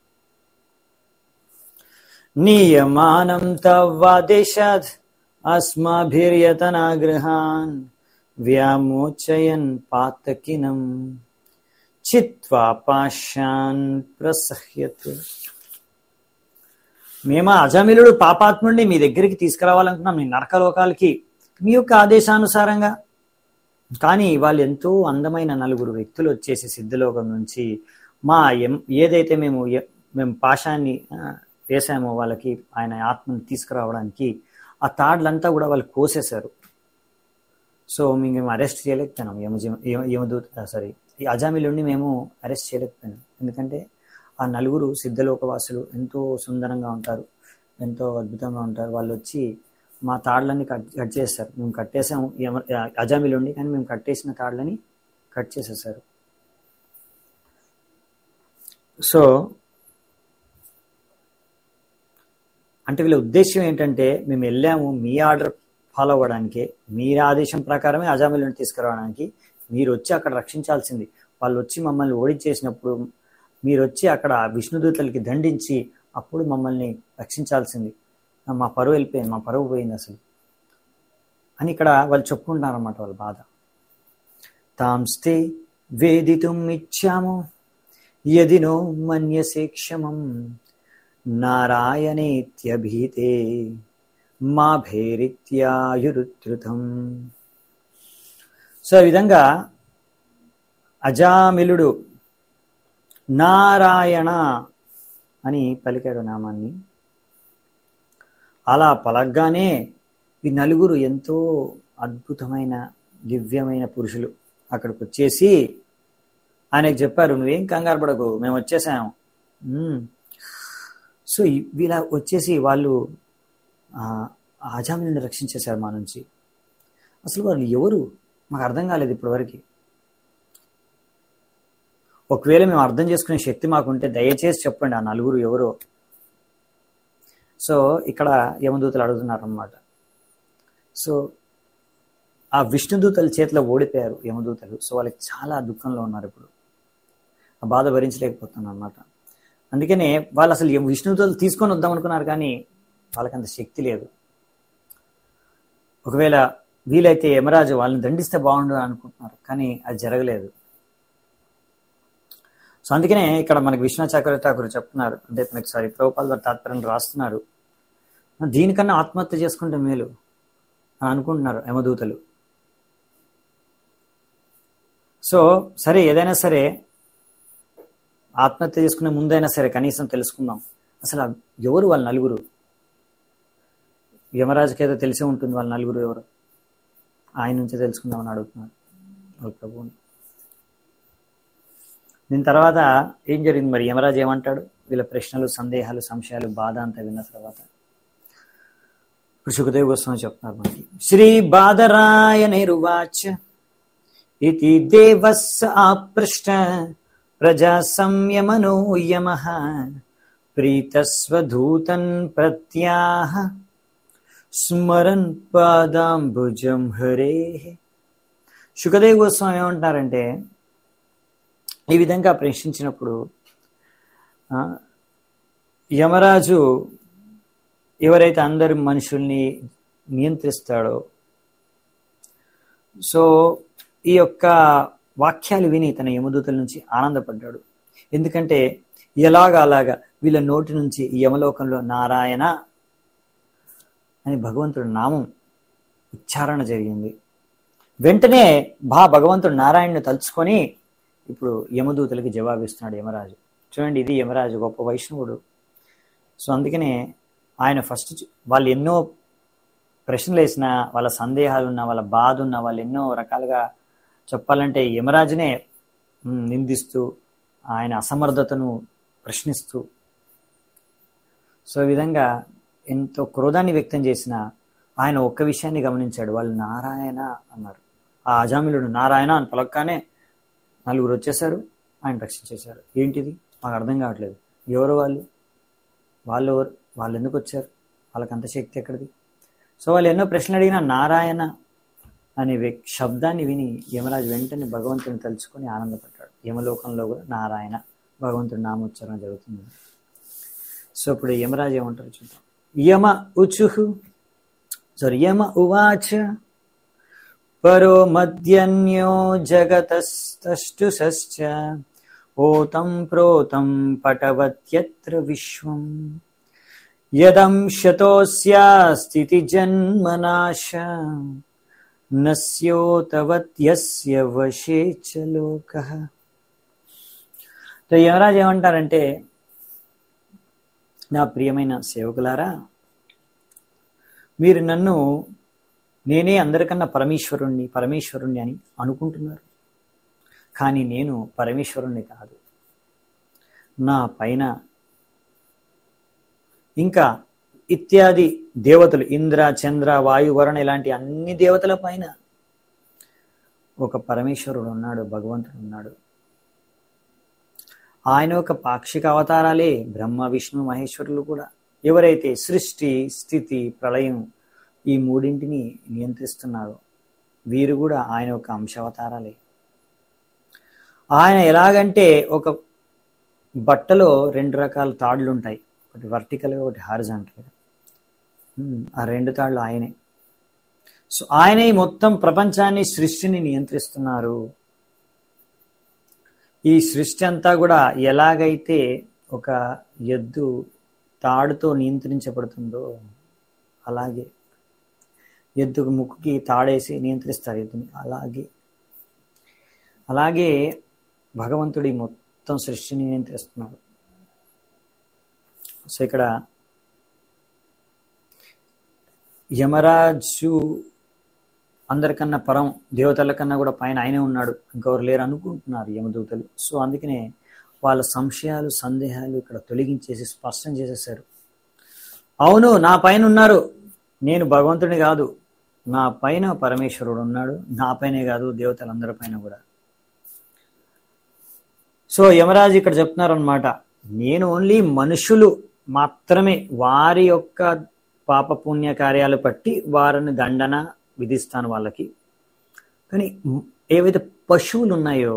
నియమానం తవ్వాదేశాద్ అస్మాభిర్యతనాగృహాన్ వ్యామోచయన్ పాతకినం చిత్వా పాశాన్ ప్రసహ్యత్ మేమా అజమిలుడు పాపాత్ముడిని మీ దగ్గరికి తీసుకురావాలనుకున్నాం మీ నరకలోకాలకి మీ యొక్క ఆదేశానుసారంగా కానీ వాళ్ళు ఎంతో అందమైన నలుగురు వ్యక్తులు వచ్చేసి సిద్ధలోకం నుంచి మా ఎం- ఏదైతే మేము ఎ- మేము పాశాన్ని ఆ, వేసామో వాళ్ళకి ఆయన ఆత్మని తీసుకురావడానికి ఆ తాడ్లంతా కూడా వాళ్ళు కోసేశారు సో మేము అరెస్ట్ చేయలేకపోయినాం యమజ యమదూత సారీ ఈ అజామిలుడిని మేము అరెస్ట్ చేయలేకపోయినాం ఎందుకంటే ఆ నలుగురు సిద్ధలోకవాసులు ఎంతో సుందరంగా ఉంటారు ఎంతో అద్భుతంగా ఉంటారు వాళ్ళు వచ్చి మా తాళ్ళని కట్ కట్ చేస్తారు మేము కట్టేసాము యమ- అజామిలుండి కానీ మేము కట్టేసిన తాళ్ళని కట్ చేసేసారు సో అంటే వీళ్ళ ఉద్దేశం ఏంటంటే మేము వెళ్ళాము మీ ఆర్డర్ ఫాలో అవ్వడానికి మీరు ఆదేశం ప్రకారమే అజామిలను తీసుకురావడానికి మీరు వచ్చి అక్కడ రక్షించాల్సింది వాళ్ళు వచ్చి మమ్మల్ని ఓడించేసినప్పుడు మీరు వచ్చి అక్కడ విష్ణుదూతలకి దండించి అప్పుడు మమ్మల్ని రక్షించాల్సింది మా పరువు వెళ్ళిపోయింది మా పరువు పోయింది అసలు అని ఇక్కడ వాళ్ళు చెప్పుకుంటున్నారు అన్నమాట వాళ్ళ బాధ తాంస్తే వేదితుం ఇచ్చాము యదినో మన్యసే క్షమం నారాయణేత్యభీతే మా భేరిత్యాయురుధృతం సో ఈ విధంగా అజామిలుడు నారాయణ అని పలికాడు నామాన్ని అలా పలగ్గానే ఈ నలుగురు ఎంతో అద్భుతమైన దివ్యమైన పురుషులు అక్కడికి వచ్చేసి ఆయనకు చెప్పారు నువ్వేం కంగారు పడకు మేము వచ్చేసాం ఉమ్. సో ఈ- వీళ్ళ వచ్చేసి వాళ్ళు ఆ ఆజామిని రక్షించేశారు మా నుంచి అసలు వాళ్ళు ఎవరు మాకు అర్థం కాలేదు ఇప్పటివరకు ఒకవేళ మేము అర్థం చేసుకునే శక్తి మాకుంటే దయచేసి చెప్పండి ఆ నలుగురు ఎవరో సో ఇక్కడ యమదూతలు అడుగుతున్నారు అనమాట సో ఆ విష్ణుదూతల చేతిలో ఓడిపోయారు యమదూతలు సో వాళ్ళకి చాలా దుఃఖంలో ఉన్నారు ఇప్పుడు ఆ బాధ భరించలేకపోతున్నారు అనమాట అందుకనే వాళ్ళు అసలు ఎం- విష్ణుదూతలు తీసుకొని వద్దాం అనుకున్నారు కానీ వాళ్ళకి అంత శక్తి లేదు ఒకవేళ వీలైతే యమరాజు వాళ్ళని దండిస్తే బాగుండు అనుకుంటున్నారు కానీ అది జరగలేదు సో అందుకనే ఇక్కడ మనకి విశ్వనాచార్య ఠాకూర్ చెప్తున్నారు అంటే మనకి సారీ ప్రభుపాల్ వారి తాత్పర్యం రాస్తున్నారు దీనికన్నా ఆత్మహత్య చేసుకుంటే మేలు అని అనుకుంటున్నారు యమదూతలు సో సరే ఏదైనా సరే ఆత్మహత్య చేసుకునే ముందైనా సరే కనీసం తెలుసుకుందాం అసలు ఆ ఎవరు వాళ్ళ నలుగురు యమరాజుకి ఏదో తెలిసే ఉంటుంది వాళ్ళ నలుగురు ఎవరు ఆయన నుంచే తెలుసుకుందామని అడుగుతున్నారు వాళ్ళ ప్రభువుని దీని తర్వాత ఏం జరిగింది మరి యమరాజు ఏమంటాడు వీళ్ళ ప్రశ్నలు సందేహాలు సంశయాలు బాధ అంతా విన్న తర్వాత ఇప్పుడు సుఖదేవ్ గోస్వామి చెప్తున్నారు మనకి శ్రీ బాదరాయణిరువాచ ఇది దేవస్ ఆపృష్ట ప్రజా సంయమనో యమ ప్రీతస్వధూతన్ ప్రత్యాహ స్మరన్ పాదాంబుజం హరే సుఖదేవ్ గోస్వామి ఏమంటున్నారంటే ఈ విధంగా ప్రశ్నించినప్పుడు ఆ, యమరాజు ఎవరైతే అందరి మనుషుల్ని నియంత్రిస్తాడో సో ఈ యొక్క వాక్యాలు విని తన యమదూతల నుంచి ఆనందపడ్డాడు ఎందుకంటే ఎలాగా అలాగా వీళ్ళ నోటి నుంచి ఈ యమలోకంలో నారాయణ అని భగవంతుడి నామం ఉచ్చారణ జరిగింది వెంటనే బా భగవంతుడు నారాయణని తలుచుకొని ఇప్పుడు యమదూతలకి జవాబిస్తున్నాడు యమరాజు చూడండి ఇది యమరాజు గొప్ప వైష్ణవుడు సో అందుకనే ఆయన ఫస్ట్ చూ- వాళ్ళు ఎన్నో ప్రశ్నలు వేసిన వాళ్ళ సందేహాలు ఉన్న వాళ్ళ బాధ ఉన్న వాళ్ళు ఎన్నో రకాలుగా చెప్పాలంటే యమరాజునే ఉమ్, నిందిస్తూ ఆయన అసమర్థతను ప్రశ్నిస్తూ సో ఈ విధంగా ఎంతో క్రోధాన్ని వ్యక్తం చేసిన ఆయన ఒక్క విషయాన్ని గమనించాడు వాళ్ళు నారాయణ అన్నారు ఆ అజామిలుడు నారాయణ అని పలక్కనే నలుగురు వచ్చేసారు ఆయన రక్షించేశారు ఏంటిది మాకు అర్థం కావట్లేదు ఎవరు వాళ్ళు వాళ్ళు ఎవరు వాళ్ళు ఎందుకు వచ్చారు వాళ్ళకి అంత శక్తి ఎక్కడిది సో వాళ్ళు ఎన్నో ప్రశ్నలు అడిగినా నారాయణ అనే వ్యక్- శబ్దాన్ని విని యమరాజు వెంటనే భగవంతుని తలుచుకొని ఆనందపడ్డాడు యమలోకంలో కూడా నారాయణ భగవంతుడి నామోచ్చారణ జరుగుతుంది సో ఇప్పుడు యమరాజు ఏమంటారు చూద్దాం యమ ఉచుహు సారీ యమ ఉవాచ పరో మధ్యన్యో జగతస్తష్టుశ్చ ఓతం ప్రోతం పటవత్యత్ర విశ్వం యదంశతోస్యాస్తితి జన్మనాశ నస్యోతవత్యస్య వశే చ లోకః సో యమరాజు ఏమంటారంటే నా ప్రియమైన సేవకులారా మీరు నన్ను నేనే అందరికన్నా పరమేశ్వరుణ్ణి పరమేశ్వరుణ్ణి అని అనుకుంటున్నారు కానీ నేను పరమేశ్వరుణ్ణి కాదు నా పైన ఇంకా ఇత్యాది దేవతలు ఇంద్ర చంద్ర వాయు వరుణ ఇలాంటి అన్ని దేవతల పైన ఒక పరమేశ్వరుడు ఉన్నాడు భగవంతుడు ఉన్నాడు ఆయన ఒక పాక్షిక అవతారాలే బ్రహ్మ విష్ణు మహేశ్వరులు కూడా ఎవరైతే సృష్టి స్థితి ప్రళయం ఈ మూడింటిని నియంత్రిస్తున్నారో వీరు కూడా ఆయన ఒక అంశావతారాలే ఆయన ఎలాగంటే ఒక బట్టలో రెండు రకాల తాడులు ఉంటాయి ఒకటి వర్టికల్గా ఒకటి హారిజాంటల్గా ఆ రెండు తాళ్ళు ఆయనే సో ఆయనే ఈ మొత్తం ప్రపంచాన్ని సృష్టిని నియంత్రిస్తున్నారు ఈ సృష్టి అంతా కూడా ఎలాగైతే ఒక ఎద్దు తాడుతో నియంత్రించబడుతుందో అలాగే ఎద్దుకు ముక్కుకి తాడేసి నియంత్రిస్తారు ఎద్దుని అలాగే అలాగే భగవంతుడి మొత్తం సృష్టిని నియంత్రిస్తున్నాడు సో ఇక్కడ యమరాజు అందరికన్నా పరం దేవతల కన్నా కూడా పైన ఆయనే ఉన్నాడు ఇంకెవరు లేరు అనుకుంటున్నారు యమదూతలు సో అందుకనే వాళ్ళ సంశయాలు సందేహాలు ఇక్కడ తొలగించేసి స్పష్టం చేసేసారు అవును నా పైన ఉన్నారు నేను భగవంతుని కాదు నా పైన పరమేశ్వరుడు ఉన్నాడు నా పైనే కాదు దేవతలందరి పైన కూడా సో యమరాజు ఇక్కడ చెప్తున్నారు అనమాట నేను ఓన్లీ మనుషులు మాత్రమే వారి యొక్క పాప పుణ్య కార్యాలు పట్టి వారిని దండన విధిస్తాను వాళ్ళకి కానీ ఏవైతే పశువులు ఉన్నాయో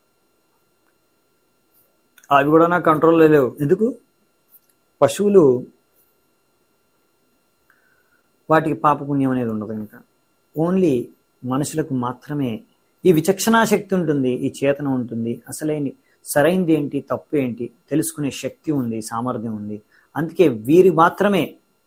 అవి కూడా నా కంట్రోల్లో లేవు ఎందుకు పశువులు వాటికి పాపపుణ్యం అనేది ఉండదు కనుక ఓన్లీ మనుషులకు మాత్రమే ఈ విచక్షణా శక్తి ఉంటుంది ఈ చేతన ఉంటుంది అసలైన సరైంది ఏంటి తప్పు ఏంటి తెలుసుకునే శక్తి ఉంది సామర్థ్యం ఉంది అందుకే వీరి మాత్రమే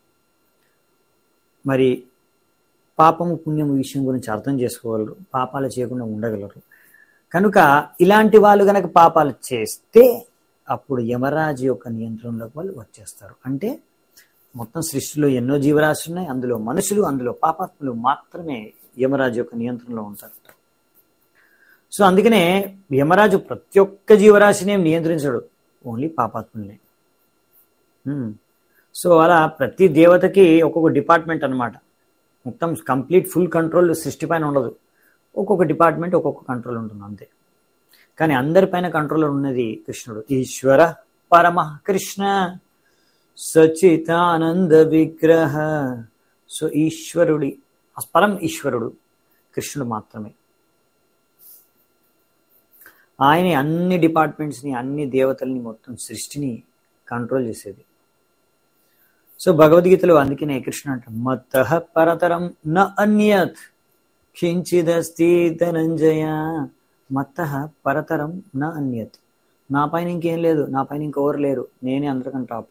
మరి పాపము పుణ్యము విషయం గురించి అర్థం చేసుకోగలరు పాపాలు చేయకుండా ఉండగలరు కనుక ఇలాంటి వాళ్ళు గనక పాపాలు చేస్తే అప్పుడు యమరాజు యొక్క నియంత్రణలోకి వాళ్ళు వచ్చేస్తారు అంటే మొత్తం సృష్టిలో ఎన్నో జీవరాశులు ఉన్నాయి అందులో మనుషులు అందులో పాపాత్ములు మాత్రమే యమరాజు యొక్క నియంత్రణలో ఉంటారు సో అందుకనే యమరాజు ప్రతి ఒక్క జీవరాశిని ఏం నియంత్రించడు ఓన్లీ పాపాత్ముల్ని ఉమ్. సో అలా ప్రతి దేవతకి ఒక్కొక్క డిపార్ట్మెంట్ అన్నమాట మొత్తం కంప్లీట్ ఫుల్ కంట్రోల్ సృష్టి పైన ఉండదు ఒక్కొక్క డిపార్ట్మెంట్ ఒక్కొక్క కంట్రోల్ ఉంటుంది అంతే కానీ అందరిపైన కంట్రోల్ ఉన్నది కృష్ణుడు ఈశ్వర పరమ కృష్ణ సచితానంద విగ్రహ సో ఈశ్వరుడి పరం ఈశ్వరుడు కృష్ణుడు మాత్రమే ఆయనే అన్ని డిపార్ట్మెంట్స్ని అన్ని దేవతల్ని మొత్తం సృష్టిని కంట్రోల్ చేసేది సో భగవద్గీతలో అందుకనే కృష్ణ అంట మత పరతరం న అన్యత్ కించిదస్తి ధనంజయ మత పరతరం న అన్యత్ నా పైన ఇంకేం లేదు నా పైన ఇంకెవరు లేరు నేనే అందరికన్నా టాప్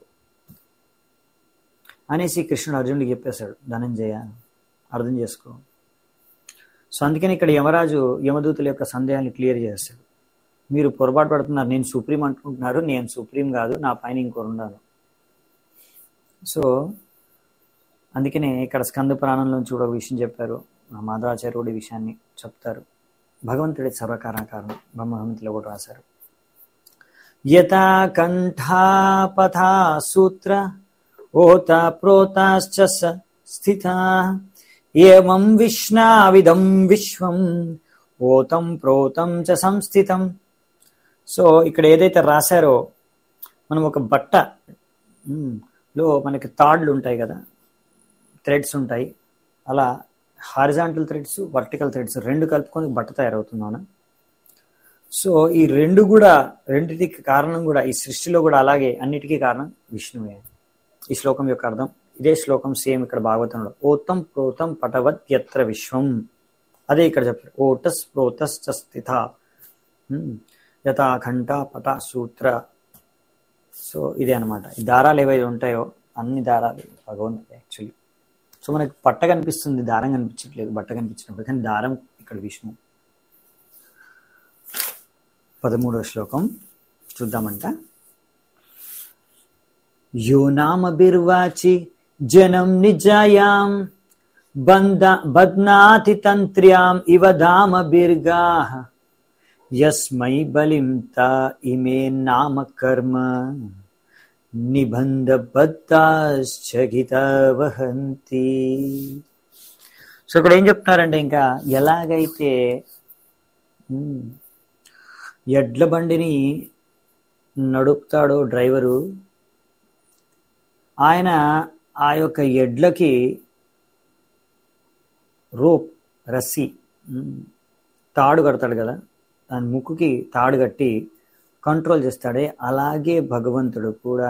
అనేసి కృష్ణుడు అర్జునుడికి చెప్పేశాడు ధనంజయ అర్థం చేసుకో సో అందుకని ఇక్కడ యమరాజు యమదూతుల యొక్క సందేహాన్ని క్లియర్ చేస్తాడు మీరు పొరపాటు పడుతున్నారు నేను సుప్రీం అనుకుంటున్నారు నేను సుప్రీం కాదు నా పైన ఇంకోరు ఉన్నారు సో అందుకనే ఇక్కడ స్కంద పురాణంలోంచి కూడా ఒక విషయం చెప్పారు మా మాధవాచార్యుడి విషయాన్ని చెప్తారు భగవంతుడి సర్వకారణకారణం బ్రహ్మహంతిలో కూడా రాశారు యథా కంఠాపథా సూత్ర ఓత ప్రోతాశ్చ స స్థితా ఏమం విష్ణావిదం విశ్వం ఓతం ప్రోతం చ సంస్థితం సో ఇక్కడ ఏదైతే రాశారో మనం ఒక బట్ట ఉమ్, లో మనకి తాడ్లు ఉంటాయి కదా థ్రెడ్స్ ఉంటాయి అలా హారిజాంటల్ థ్రెడ్స్ వర్టికల్ థ్రెడ్స్ రెండు కలుపుకొని బట్ట తయారవుతుందాన సో ఈ రెండు కూడా రెండిటికి కారణం కూడా ఈ సృష్టిలో కూడా అలాగే అన్నిటికీ కారణం విష్ణువే ఈ శ్లోకం యొక్క అర్థం ఇదే శ్లోకం సేమ్ ఇక్కడ భాగవతంలో ఓతం ప్రోతం పటవత్ యత్ర విశ్వం అదే ఇక్కడ చెప్పారు ఓటస్ ప్రోతస్ చ స్థిత ఉమ్, యథా ఘంట పట సూత్ర సో ఇదే అనమాట ఈ దారాలు ఏవైతే ఉంటాయో అన్ని దారాలు భగవంతుడు యాక్చువల్లీ సో మనకి పట్ట కనిపిస్తుంది దారం కనిపించట్లేదు బట్ట కనిపించినప్పుడు కానీ దారం ఇక్కడ విష్ణు పదమూడవ శ్లోకం చూద్దామంట యో నామభిర్వాచి జనం నిజాయాం బంధ బధ్నాతి తంత్ర్యాం ఇవ దామభిర్గా యస్మై బలిం త ఇమే నామ కర్మ నిబంధ బద్ధాశ్చగిత వహంతి సో ఇక్కడ ఏం చెప్తున్నారంటే ఇంకా ఎలాగైతే ఉమ్, ఎడ్ల బండిని నడుపుతాడో డ్రైవరు ఆయన ఆ యొక్క ఎడ్లకి రోప్ రస్సి ఉమ్, తాడు కడతాడు కదా దాని ముక్కుకి తాడు కట్టి కంట్రోల్ చేస్తాడే అలాగే భగవంతుడు కూడా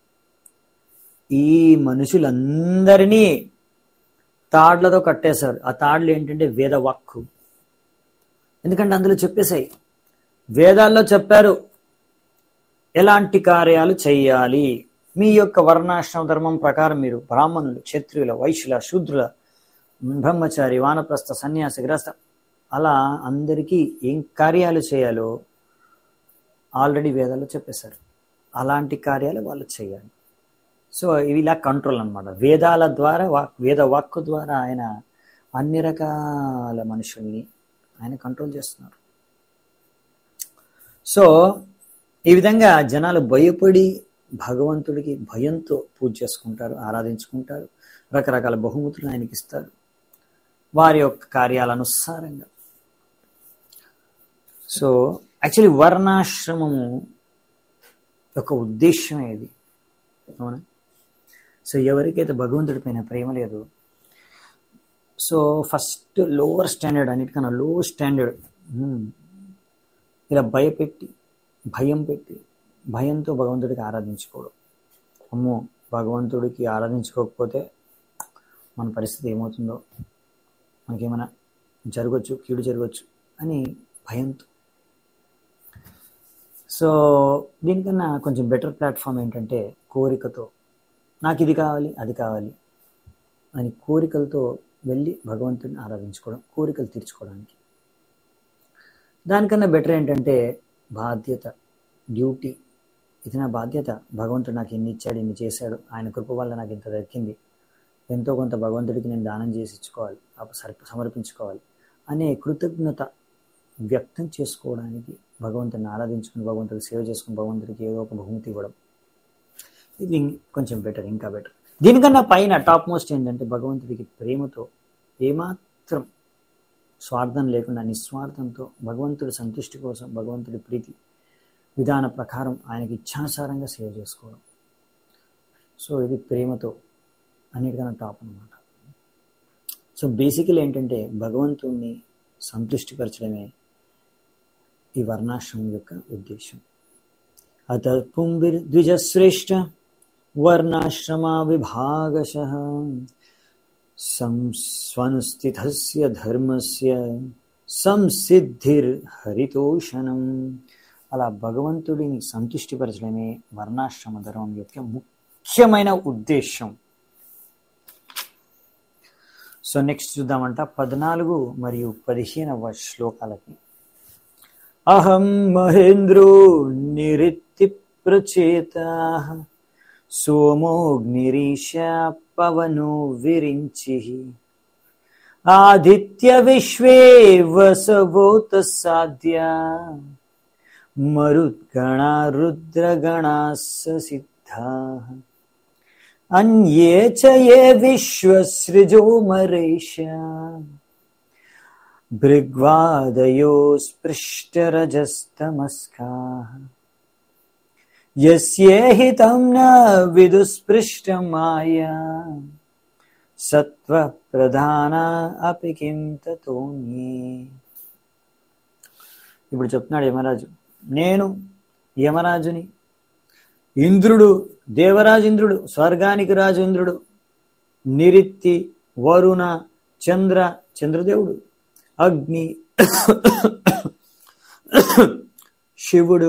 ఈ మనుషులందరినీ తాడ్లతో కట్టేశారు ఆ తాడ్లు ఏంటంటే వేద వాక్కు ఎందుకంటే అందులో చెప్పేశాయి వేదాల్లో చెప్పారు ఎలాంటి కార్యాలు చేయాలి మీ యొక్క వర్ణాశ్రమ ధర్మం ప్రకారం మీరు బ్రాహ్మణులు క్షత్రియుల వైశ్యుల శూద్రుల బ్రహ్మచారి వానప్రస్థ సన్యాసి గ్రస్త అలా అందరికీ ఏం కార్యాలు చేయాలో ఆల్రెడీ వేదాల్లో చెప్పేశారు అలాంటి కార్యాలు వాళ్ళు చేయాలి సో ఇవి ఇలా కంట్రోల్ అన్నమాట వేదాల ద్వారా వాక్ వేద వాక్కు ద్వారా ఆయన అన్ని రకాల మనుషుల్ని ఆయన కంట్రోల్ చేస్తున్నారు సో ఈ విధంగా జనాలు భయపడి భగవంతుడికి భయంతో పూజ చేసుకుంటారు ఆరాధించుకుంటారు రకరకాల బహుమతులు ఆయనకి ఇస్తారు వారి యొక్క కార్యాల అనుసారంగా సో యాక్చువల్లీ వర్ణాశ్రమము యొక్క ఉద్దేశం ఏది అవునా సో ఎవరికైతే భగవంతుడి పైన ప్రేమ లేదు సో ఫస్ట్ లోవర్ స్టాండర్డ్ అన్నిటికన్నా లో స్టాండర్డ్ ఇలా భయపెట్టి భయం పెట్టి భయంతో భగవంతుడికి ఆరాధించుకోవడం అమ్మో భగవంతుడికి ఆరాధించుకోకపోతే మన పరిస్థితి ఏమవుతుందో మనకేమైనా జరగచ్చు కీడు జరగచ్చు అని భయంతో సో దీనికన్నా కొంచెం బెటర్ ప్లాట్ఫామ్ ఏంటంటే కోరికతో నాకు ఇది కావాలి అది కావాలి అని కోరికలతో వెళ్ళి భగవంతుడిని ఆరాధించుకోవడం కోరికలు తీర్చుకోవడానికి దానికన్నా బెటర్ ఏంటంటే బాధ్యత డ్యూటీ ఇది నా బాధ్యత భగవంతుడు నాకు ఎన్ని ఇచ్చాడు ఇన్ని చేశాడు ఆయన కృప వల్ల నాకు ఇంత దక్కింది ఎంతో కొంత భగవంతుడికి నేను దానం చేసి ఇచ్చుకోవాలి సమర్పించుకోవాలి అనే కృతజ్ఞత వ్యక్తం చేసుకోవడానికి భగవంతుని ఆరాధించుకుని భగవంతుడికి సేవ చేసుకుని భగవంతుడికి ఏదో ఒక బహుమతి ఇవ్వడం ఇది కొంచెం బెటర్ ఇంకా బెటర్ దీనికన్నా పైన టాప్ మోస్ట్ ఏంటంటే భగవంతుడికి ప్రేమతో ఏమాత్రం స్వార్థం లేకుండా నిస్వార్థంతో భగవంతుడి సంతృష్టి కోసం భగవంతుడి ప్రీతి విధాన ప్రకారం ఆయనకి ఇచ్ఛాసారంగా సేవ చేసుకోవడం సో ఇది ప్రేమతో అన్నిటికన్నా టాప్ అనమాట సో బేసికల్ ఏంటంటే భగవంతుణ్ణి సంతృష్టిపరచడమే ఈ వర్ణాశ్రమం యొక్క ఉద్దేశం అత పుంబిర్ ద్విజశ్రేష్ఠ వర్ణాశ్రమా విభాగశ సంస్వనుస్థితస్య ధర్మస్య సంసిద్ధిర్ హరితోషణం అలా భగవంతుడిని సంతుష్టిపరచడమే వర్ణాశ్రమ ధర్మం యొక్క ముఖ్యమైన ఉద్దేశం సో నెక్స్ట్ చూద్దామంట పద్నాలుగు మరియు పదిహేనవ శ్లోకాలకి అహం మహేంద్రో నిరిత్తి ప్రచేత సోమోగ్నిరీశ పవనో విరించి ఆదిత్య విశ్వే వసవోత సాధ్య మరుద్గణా రుద్రగణా సిద్ధా అన్యే చ ఏ విశ్వసృజో మరేష భృగ్వాదయో స్పృష్టరజస్తమస్కా యస్యేహితం న విదుస్పృష్టం మాయా సత్వ ప్రధాన అపి కిం తతోన్యే ఇప్పుడు చెప్తున్నాడు యమరాజు నేను యమరాజుని ఇంద్రుడు దేవరాజు ఇంద్రుడు స్వర్గానికి రాజు ఇంద్రుడు నిరిత్తి వరుణ చంద్ర చంద్రదేవుడు అగ్ని శివుడు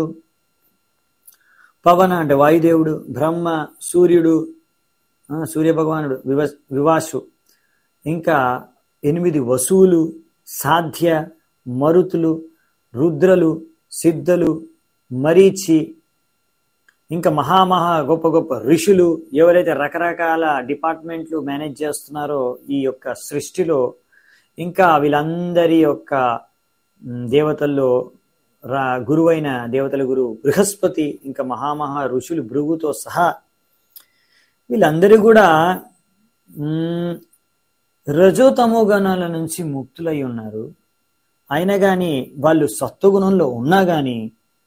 పవన అంటే వాయుదేవుడు బ్రహ్మ సూర్యుడు సూర్య భగవానుడు వివ వివాసు ఇంకా ఎనిమిది వసువులు సాధ్య మరుతులు రుద్రలు సిద్ధలు మరీచి ఇంకా మహామహా గొప్ప గొప్ప ఋషులు ఎవరైతే రకరకాల డిపార్ట్మెంట్లు మేనేజ్ చేస్తున్నారో ఈ యొక్క సృష్టిలో ఇంకా వీళ్ళందరి యొక్క దేవతల్లో రా గురువైన దేవతల గురువు బృహస్పతి ఇంకా మహామహా ఋషులు భృగుతో సహా వీళ్ళందరూ కూడా రజోతమో గణాల నుంచి ముక్తులై ఉన్నారు అయినా కానీ వాళ్ళు సత్వగుణంలో ఉన్నా కానీ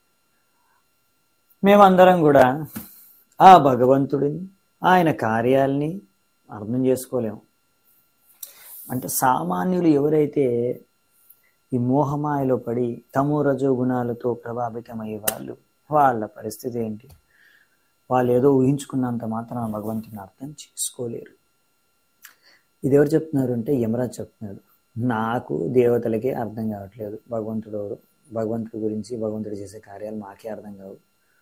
మేమందరం కూడా ఆ భగవంతుడిని ఆయన కార్యాలని అర్థం చేసుకోలేము అంటే సామాన్యులు ఎవరైతే ఈ మోహమాయలో పడి తమో రజో గుణాలతో ప్రభావితమయ్యే వాళ్ళు వాళ్ళ పరిస్థితి ఏంటి వాళ్ళు ఏదో ఊహించుకున్నంత మాత్రం భగవంతుని అర్థం చేసుకోలేరు ఇది ఎవరు చెప్తున్నారు అంటే యమరాజ్ చెప్తున్నాడు నాకు దేవతలకే అర్థం కావట్లేదు భగవంతుడు ఎవరు భగవంతుడి గురించి భగవంతుడు చేసే కార్యాలు మాకే అర్థం కావు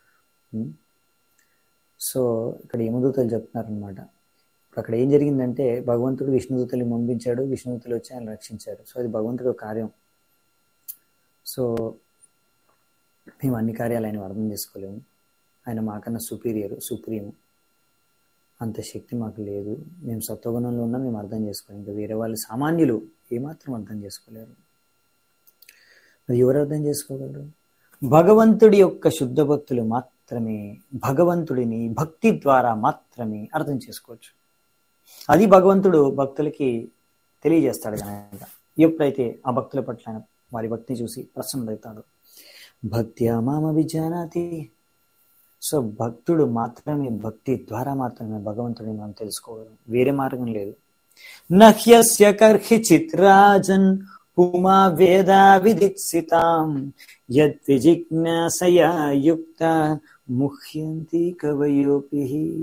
సో ఇక్కడ యమదూతలు చెప్తున్నారనమాట ఇప్పుడు అక్కడ ఏం జరిగిందంటే భగవంతుడు విష్ణుదూతల్ని పంపించాడు విష్ణుదూతలు వచ్చి ఆయన రక్షించారు సో అది భగవంతుడు కార్యం సో మేము అన్ని కార్యాలు ఆయన అర్థం చేసుకోలేము ఆయన మాకన్నా సుపీరియర్ సుప్రీం అంత శక్తి మాకు లేదు మేము సత్వగుణంలో ఉన్నా మేము అర్థం చేసుకోలేము ఇంకా వేరే వాళ్ళు సామాన్యులు ఏమాత్రం అర్థం చేసుకోలేరు మరి ఎవరు అర్థం చేసుకోగలరు భగవంతుడి యొక్క శుద్ధ భక్తులు మాత్రమే భగవంతుడిని భక్తి ద్వారా మాత్రమే అర్థం చేసుకోవచ్చు అది భగవంతుడు భక్తులకి తెలియజేస్తాడు కనుక ఎప్పుడైతే ఆ భక్తుల పట్ల వారి భక్తిని చూసి ప్రసన్నుడవుతాడు భక్త్యా మామ విజానాతి సో భక్తుడు మాత్రమే భక్తి ద్వారా మాత్రమే భగవంతుడిని మనం తెలుసుకోగలం వేరే మార్గం లేదు నహ్యస్య కర్హిచిత్ రాజన్ పుమా వేదా విదిక్సితాం యద్విజిజ్ఞాసయా యుక్త ముహ్యంతి కవయోపి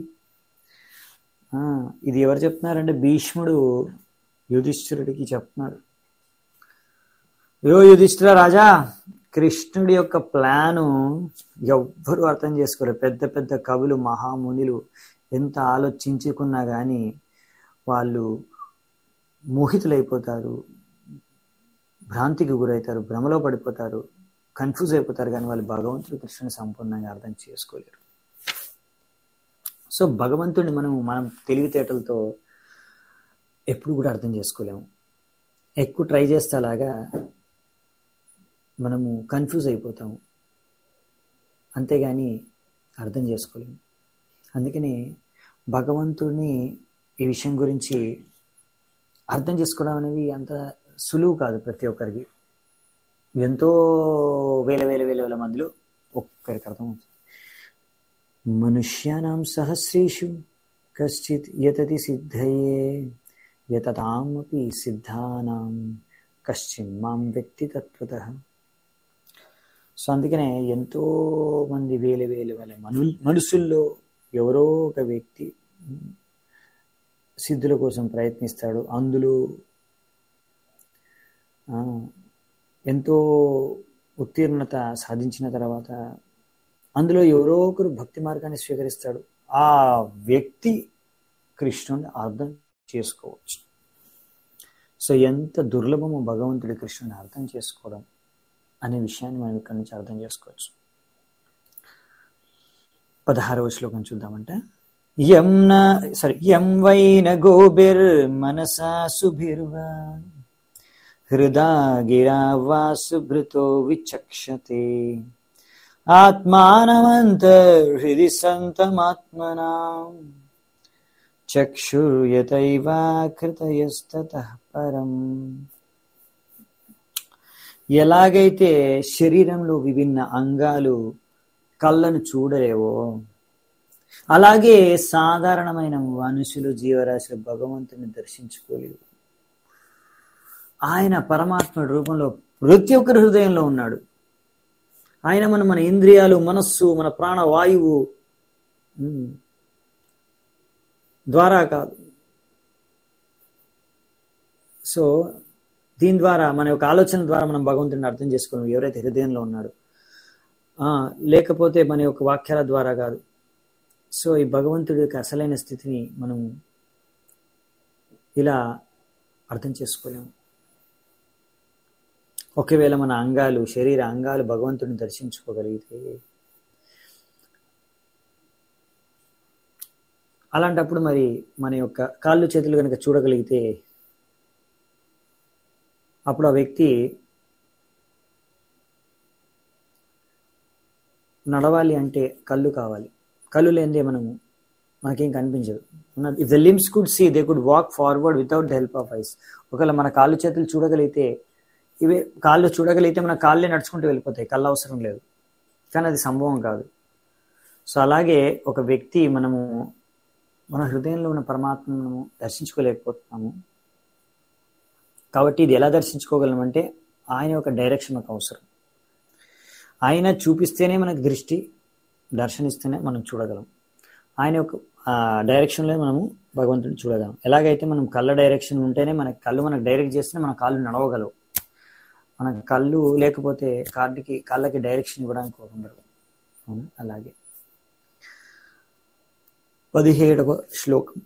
ఆ, ఇది ఎవరు చెప్తున్నారంటే భీష్ముడు యుధిష్ఠిరుడికి చెప్తున్నాడు యో యుధిష్ఠిర రాజా కృష్ణుడి యొక్క ప్లాను ఎవ్వరు అర్థం చేసుకోలేరు పెద్ద పెద్ద కవులు మహామునులు ఎంత ఆలోచించుకున్నా కానీ వాళ్ళు మోహితులైపోతారు భ్రాంతికి గురవుతారు భ్రమలో పడిపోతారు కన్ఫ్యూజ్ అయిపోతారు కానీ వాళ్ళు భగవంతుడు కృష్ణుని సంపూర్ణంగా అర్థం చేసుకోలేరు సో భగవంతుడిని మనం మనం తెలివితేటలతో ఎప్పుడు కూడా అర్థం చేసుకోలేము ఎక్కువ ట్రై చేస్తే అలాగా మనము కన్ఫ్యూజ్ అయిపోతాము అంతేగాని అర్థం చేసుకోలేము అందుకని భగవంతుడిని ఈ విషయం గురించి అర్థం చేసుకోవడం అనేది అంత సులువు కాదు ప్రతి ఒక్కరికి ఎంతో వేల వేల వేల వేల మందిలో ఒక్కరికి అర్థమవుతుంది మనుష్యానాం సహస్రేషు కశ్చిత్ యతతి సిద్ధయే యతతామపి సిద్ధానాం కశ్చిన్ మాం వ్యక్తి తత్వత సో అందుకనే ఎంతో మంది వేల వేల వేల మను మనుషుల్లో ఎవరో ఒక వ్యక్తి సిద్ధుల కోసం ప్రయత్నిస్తాడు అందులో ఆ, ఎంతో ఉత్తీర్ణత సాధించిన తర్వాత అందులో ఎవరో ఒకరు భక్తి మార్గాన్ని స్వీకరిస్తాడు ఆ వ్యక్తి కృష్ణుని అర్థం చేసుకోవచ్చు సో ఎంత దుర్లభమో భగవంతుడి కృష్ణుని అర్థం చేసుకోవడం అనే విషయాన్ని మనం ఇక్కడి నుంచి అర్థం చేసుకోవచ్చు పదహారవ శ్లోకం చూద్దామంటే యం న సారీ యం వైన గోబిర్ మనసా సుభిర్వా హృదా గిరా వా సుభృతో విచక్షతే ఆత్మానమంతర్హృది సంతమాత్మనా చక్షుర్యతైవా కృతయస్తతః పరం ఎలాగైతే శరీరంలో విభిన్న అంగాలు కళ్ళను చూడలేవో అలాగే సాధారణమైన మనుషులు జీవరాశులు భగవంతుని దర్శించుకోలేవు ఆయన పరమాత్మ రూపంలో ప్రతి ఒక్కరి హృదయంలో ఉన్నాడు ఆయన మన మన ఇంద్రియాలు మనస్సు మన ప్రాణవాయువు ఉమ్, ద్వారా కాదు సో దీని ద్వారా మన యొక్క ఆలోచన ద్వారా మనం భగవంతుడిని అర్థం చేసుకోలేము ఎవరైతే హృదయంలో ఉన్నాడు ఆ, లేకపోతే మన యొక్క వాక్యాల ద్వారా కాదు సో ఈ భగవంతుడి యొక్క అసలైన స్థితిని మనం ఇలా అర్థం చేసుకోలేము ఒకవేళ మన అంగాలు శరీర అంగాలు భగవంతుడిని దర్శించుకోగలిగితే అలాంటప్పుడు మరి మన యొక్క కాళ్ళు చేతులు కనుక చూడగలిగితే అప్పుడు ఆ వ్యక్తి నడవాలి అంటే కళ్ళు కావాలి కళ్ళు లేనిదే మనము మనకేం కనిపించదు if the limbs could see they could walk forward without the help of eyes ఒకవేళ మన కాళ్ళు చేతులు చూడగలిగితే ఇవే కాళ్ళు చూడగలిగితే మన కాళ్ళే నడుచుకుంటూ వెళ్ళిపోతాయి కళ్ళు అవసరం లేదు కానీ అది సంభవం కాదు సో అలాగే ఒక వ్యక్తి మనము మన హృదయంలో ఉన్న పరమాత్మను మనము దర్శించుకోలేకపోతున్నాము కాబట్టి ఇది ఎలా దర్శించుకోగలమంటే ఆయన యొక్క డైరెక్షన్ మనకు అవసరం ఆయన చూపిస్తేనే మనకు దృష్టి దర్శనిస్తేనే మనం చూడగలం ఆయన యొక్క డైరెక్షన్లో మనము భగవంతుడిని చూడగలం ఎలాగైతే మనం కళ్ళ డైరెక్షన్ ఉంటేనే మన కళ్ళు మనకు డైరెక్ట్ చేస్తేనే మన కాళ్ళు నడవగలవు మన కళ్ళు లేకపోతే కార్డుకి కళ్ళకి డైరెక్షన్ ఇవ్వడానికి ఒకరు ఉండరు అవునా అలాగే పదిహేడవ శ్లోకం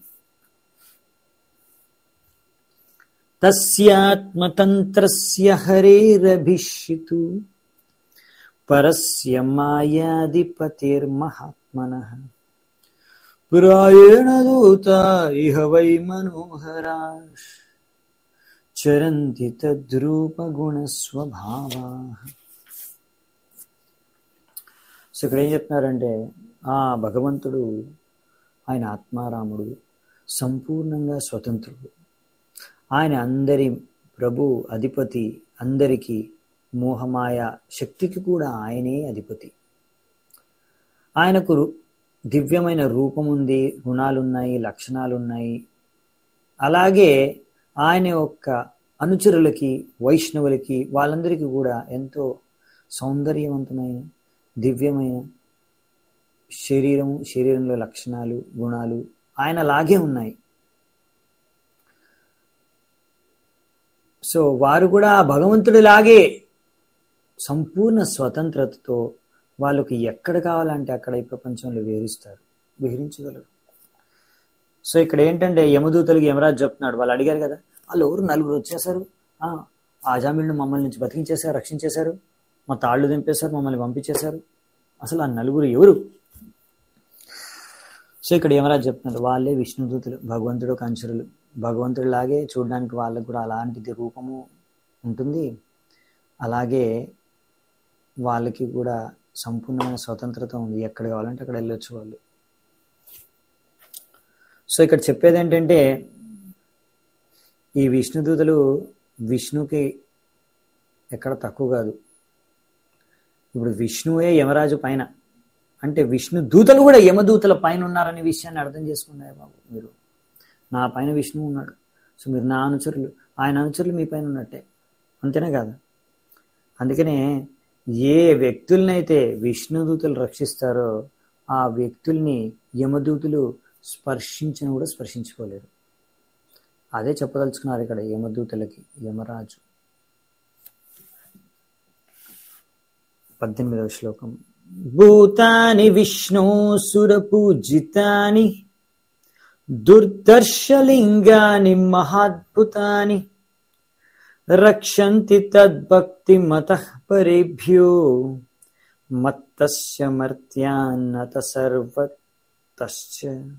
తస్యాత్మతంత్రస్య హరేరభిషితు పరస్య మాయాధిపతిర్మహాత్మనః పురాయేణ దూత ఇహ వై మనోహరాష్ చరంతి తద్రూపగుణస్వభావా సో ఇక్కడ ఏం చెప్తున్నారంటే ఆ భగవంతుడు ఆయన ఆత్మారాముడు సంపూర్ణంగా స్వతంత్రుడు ఆయన అందరి ప్రభు అధిపతి అందరికీ మోహమాయ శక్తికి కూడా ఆయనే అధిపతి ఆయనకు రు- దివ్యమైన రూపం ఉంది గుణాలున్నాయి లక్షణాలున్నాయి అలాగే ఆయన యొక్క అనుచరులకి వైష్ణవులకి వాళ్ళందరికీ కూడా ఎంతో సౌందర్యవంతమైన దివ్యమైన శరీరము శరీరంలో లక్షణాలు గుణాలు ఆయన లాగే ఉన్నాయి సో వారు కూడా భగవంతుడిలాగే సంపూర్ణ స్వతంత్రతతో వాళ్ళకి ఎక్కడ కావాలంటే అక్కడ ఈ ప్రపంచంలో విహరిస్తారు విహరించగలరు సో ఇక్కడ ఏంటంటే యమదూతలకి యమరాజు చెప్తున్నాడు వాళ్ళు అడిగారు కదా వాళ్ళు ఎవరు నలుగురు వచ్చేసారు ఆ, ఆజామిళ్ళను మమ్మల్ని నుంచి బతికించేశారు రక్షించేశారు మా తాళ్ళు దింపేశారు మమ్మల్ని పంపించేశారు అసలు ఆ నలుగురు ఎవరు సో ఇక్కడ యమరాజు చెప్తున్నాడు వాళ్ళే విష్ణుదూతులు భగవంతుడు కంచరులు భగవంతుడిలాగే చూడడానికి వాళ్ళకు కూడా అలాంటిది రూపము ఉంటుంది అలాగే వాళ్ళకి కూడా సంపూర్ణమైన స్వతంత్రత ఉంది ఎక్కడ కావాలంటే అక్కడ వెళ్ళొచ్చు వాళ్ళు సో ఇక్కడ చెప్పేది ఏంటంటే ఈ విష్ణుదూతలు విష్ణుకి ఎక్కడ తక్కువ కాదు ఇప్పుడు విష్ణువే యమరాజు పైన అంటే విష్ణు దూతలు కూడా యమదూతల పైన ఉన్నారనే విషయాన్ని అర్థం చేసుకున్నారు బాబు మీరు నా పైన విష్ణువు ఉన్నాడు సో మీరు నా అనుచరులు ఆయన అనుచరులు మీ పైన ఉన్నట్టే అంతేనే కాదు అందుకనే ఏ వ్యక్తులనైతే విష్ణుదూతలు రక్షిస్తారో ఆ వ్యక్తుల్ని యమదూతులు స్పర్శించిన కూడా స్పర్శించుకోలేరు అదే చెప్పదలుచుకున్నారు ఇక్కడ యమదూతలకి యమరాజు పద్దెనిమిదవ శ్లోకం భూతాని విష్ణు సురపూజితాని దుర్దర్శలింగాని మహాద్భుతాని రక్షంతి తద్భక్తి మత పరేభ్యో మత్తస్య మర్త్యాన్నత సర్వతశ్చ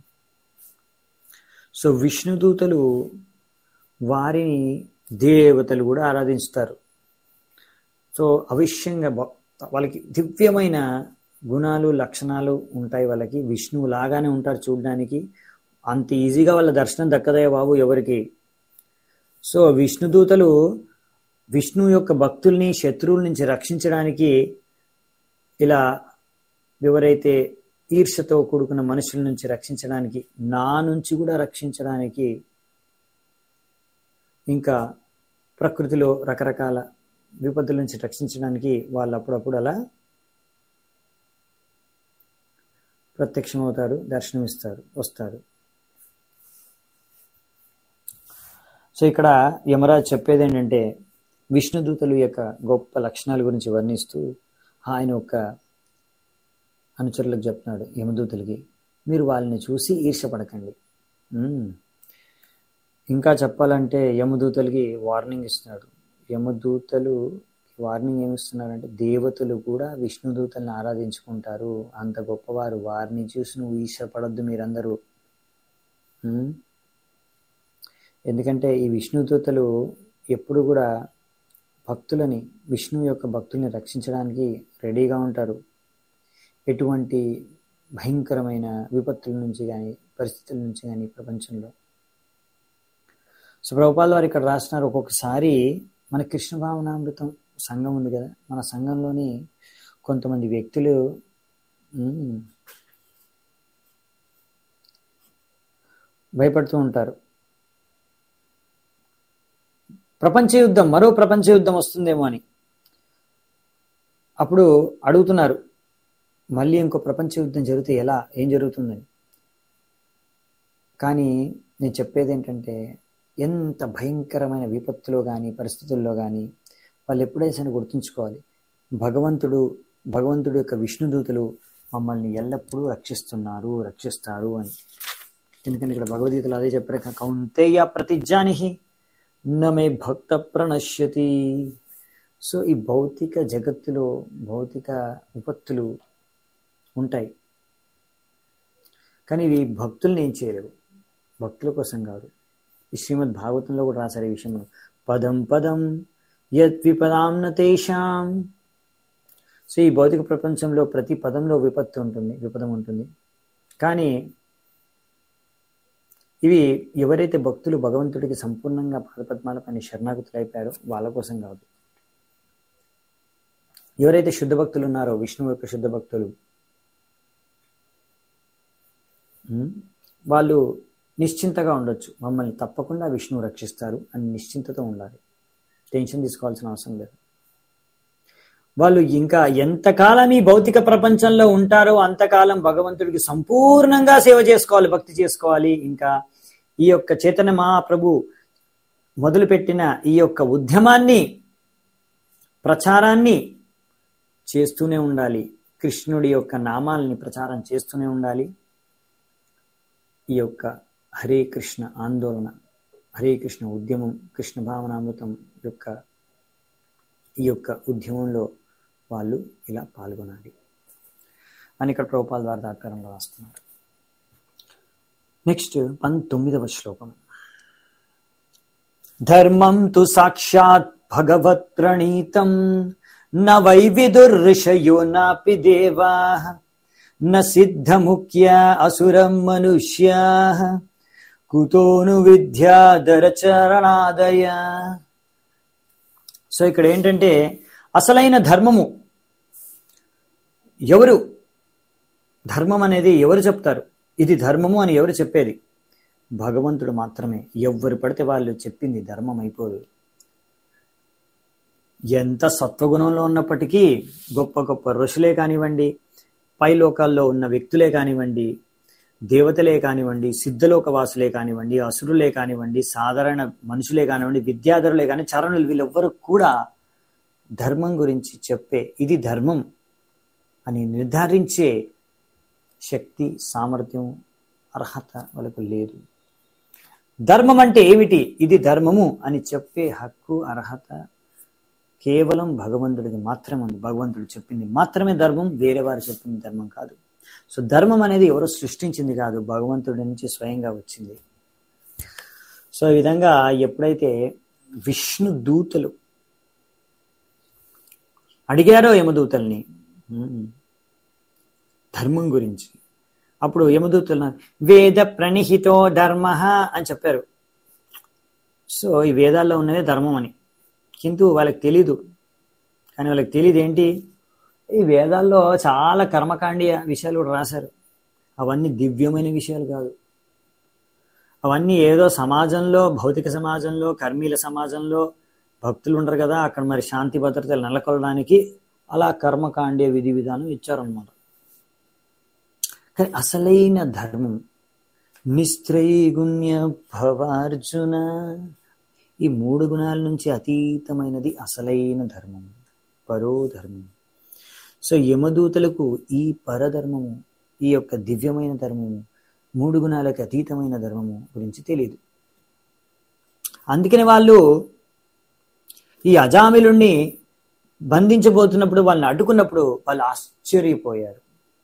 సో విష్ణుదూతలు వారిని దేవతలు కూడా ఆరాధిస్తారు సో అవిష్యంగా భ- వాళ్ళకి దివ్యమైన గుణాలు లక్షణాలు ఉంటాయి వాళ్ళకి విష్ణువు లాగానే ఉంటారు చూడడానికి అంత ఈజీగా వాళ్ళ దర్శనం దక్కదయ్య బాబు ఎవరికి సో విష్ణుదూతలు విష్ణు యొక్క భక్తుల్ని శత్రువుల నుంచి రక్షించడానికి ఇలా ఎవరైతే ఈర్షతో కూడుకున్న మనుషుల నుంచి రక్షించడానికి నా నుంచి కూడా రక్షించడానికి ఇంకా ప్రకృతిలో రకరకాల విపత్తుల నుంచి రక్షించడానికి వాళ్ళు అప్పుడప్పుడు అలా ప్రత్యక్షమవుతారు దర్శనమిస్తారు వస్తారు సో ఇక్కడ యమరాజ్ చెప్పేది ఏంటంటే విష్ణుదూతలు యొక్క గొప్ప లక్షణాల గురించి వర్ణిస్తూ ఆయన ఒక అనుచరులకు చెప్తున్నాడు యమదూతలకి మీరు వాళ్ళని చూసి ఈర్షపడకండి ఉమ్. ఇంకా చెప్పాలంటే యమదూతలకి వార్నింగ్ ఇస్తున్నాడు యమదూతలు వార్నింగ్ ఏమిస్తున్నారంటే దేవతలు కూడా విష్ణుదూతల్ని ఆరాధించుకుంటారు అంత గొప్పవారు వారిని చూసి నువ్వు ఈర్షపడొద్దు మీరందరూ ఉమ్. ఎందుకంటే ఈ విష్ణుదూతలు ఎప్పుడు కూడా భక్తులని విష్ణువు యొక్క భక్తుల్ని రక్షించడానికి రెడీగా ఉంటారు ఎటువంటి భయంకరమైన విపత్తుల నుంచి కానీ పరిస్థితుల నుంచి కానీ ప్రపంచంలో సో ప్రభుపాల్ వారు ఇక్కడ రాస్తున్నారు ఒక్కొక్కసారి మన కృష్ణ భావనామృతం సంఘం ఉంది కదా మన సంఘంలోని కొంతమంది వ్యక్తులు ఉమ్, భయపడుతూ ఉంటారు ప్రపంచ యుద్ధం మరో ప్రపంచ యుద్ధం వస్తుందేమో అని అప్పుడు అడుగుతున్నారు మళ్ళీ ఇంకో ప్రపంచ యుద్ధం జరిగితే ఎలా ఏం జరుగుతుందని కానీ నేను చెప్పేది ఏంటంటే ఎంత భయంకరమైన విపత్తులో కానీ పరిస్థితుల్లో కానీ వాళ్ళు ఎప్పుడైనా సరే గుర్తుంచుకోవాలి భగవంతుడు భగవంతుడు యొక్క విష్ణుదూతలు మమ్మల్ని ఎల్లప్పుడూ రక్షిస్తున్నారు రక్షిస్తారు అని ఎందుకంటే ఇక్కడ భగవద్గీతలో అదే చెప్పారు కదా, కౌంతేయ ప్రతిజానిహి నమే భక్త ప్రణశ్యతి సో ఈ భౌతిక జగత్తులో భౌతిక విపత్తులు ఉంటాయి కానీ ఇవి భక్తుల్ని ఏం చేయలేవు భక్తుల కోసం కాదు ఈ శ్రీమద్ భాగవతంలో కూడా రాశారు ఈ విషయం పదం పదం యద్విపదాం తేషాం సో ఈ భౌతిక ప్రపంచంలో ప్రతి పదంలో విపత్తు ఉంటుంది విపదం ఉంటుంది కానీ ఇవి ఎవరైతే భక్తులు భగవంతుడికి సంపూర్ణంగా పాదపద్మాల పైన శరణాగతులు అయిపోయారో వాళ్ళ కోసం కాదు ఎవరైతే శుద్ధ భక్తులు ఉన్నారో విష్ణువు యొక్క శుద్ధ భక్తులు ఉమ్, వాళ్ళు నిశ్చింతగా ఉండొచ్చు మమ్మల్ని తప్పకుండా విష్ణువు రక్షిస్తారు అని నిశ్చింతతో ఉండాలి టెన్షన్ తీసుకోవాల్సిన అవసరం లేదు వాళ్ళు ఇంకా ఎంతకాలం ఈ భౌతిక ప్రపంచంలో ఉంటారో అంతకాలం భగవంతుడికి సంపూర్ణంగా సేవ చేసుకోవాలి భక్తి చేసుకోవాలి ఇంకా ఈ యొక్క చైతన్య మహాప్రభు మొదలుపెట్టిన ఈ యొక్క ఉద్యమాన్ని ప్రచారాన్ని చేస్తూనే ఉండాలి కృష్ణుడి యొక్క నామాల్ని ప్రచారం చేస్తూనే ఉండాలి ఈ యొక్క హరే కృష్ణ ఆందోళన హరే కృష్ణ ఉద్యమం కృష్ణ భావనామృతం యొక్క ఈ యొక్క ఉద్యమంలో వాళ్ళు ఇలా పాల్గొనాలి అని ఇక్కడ ప్రభుపాల ద్వారా తాత్పర్యంలో రాస్తున్నారు నెక్స్ట్ పంతొమ్మిదవ శ్లోకం ధర్మం తు సాక్షాత్ భగవత్ ప్రణీతం న వై విదుర్షయో నాపి దేవా న సిద్ధముఖ్య అసురం మనుష్యా కుతోను విద్యాధర చరణాదయ సో ఇక్కడ ఏంటంటే అసలైన ధర్మము ఎవరు ధర్మం అనేది ఎవరు చెప్తారు ఇది ధర్మము అని ఎవరు చెప్పేది భగవంతుడు మాత్రమే ఎవ్వరు పడితే వాళ్ళు చెప్పింది ధర్మం అయిపోదు ఎంత సత్వగుణంలో ఉన్నప్పటికీ గొప్ప గొప్ప ఋషులే కానివ్వండి పై లోకాల్లో ఉన్న వ్యక్తులే కానివ్వండి దేవతలే కానివ్వండి సిద్ధలోక వాసులే కానివ్వండి అసురులే కానివ్వండి సాధారణ మనుషులే కానివ్వండి విద్యాధరులే కాని చరణులు వీళ్ళెవ్వరు కూడా ధర్మం గురించి చెప్పే ఇది ధర్మం అని నిర్ధారించే శక్తి సామర్థ్యం అర్హత వాళ్ళకు లేదు ధర్మం అంటే ఏమిటి ఇది ధర్మము అని చెప్పే హక్కు అర్హత కేవలం భగవంతుడికి మాత్రమే ఉంది భగవంతుడు చెప్పింది మాత్రమే ధర్మం వేరే వారు చెప్పింది ధర్మం కాదు సో ధర్మం అనేది ఎవరో సృష్టించింది కాదు భగవంతుడి నుంచి స్వయంగా వచ్చింది సో ఈ విధంగా ఎప్పుడైతే విష్ణు దూతలు అడిగారో యమదూతల్ని "ఉమ్, ధర్మం గురించి అప్పుడు యమదూతలు అన్నారు, వేద ప్రణిహితో ధర్మ అని చెప్పారు సో ఈ వేదాల్లో ఉన్నదే ధర్మం అని కింద వాళ్ళకి తెలీదు కానీ వాళ్ళకి తెలియదు ఏంటి ఈ వేదాల్లో చాలా కర్మకాండీయ విషయాలు కూడా రాశారు అవన్నీ దివ్యమైన విషయాలు కాదు అవన్నీ ఏదో సమాజంలో భౌతిక సమాజంలో కర్మీల సమాజంలో భక్తులు ఉండరు కదా అక్కడ మరి శాంతి భద్రతలు నెలకొల్పడానికి అలా కర్మకాండే విధి విధానం ఇచ్చారన్నమాట కానీ అసలైన ధర్మం నిస్త్రైగుణ్య భవార్జున ఈ మూడు గుణాల నుంచి అతీతమైనది అసలైన ధర్మం పరో ధర్మం సో యమదూతలకు ఈ పరధర్మము ఈ యొక్క దివ్యమైన ధర్మము మూడు గుణాలకు అతీతమైన ధర్మము గురించి తెలియదు అందుకని వాళ్ళు ఈ అజామిలుణ్ణి బంధించబోతున్నప్పుడు వాళ్ళని అడ్డుకున్నప్పుడు వాళ్ళు ఆశ్చర్యపోయారు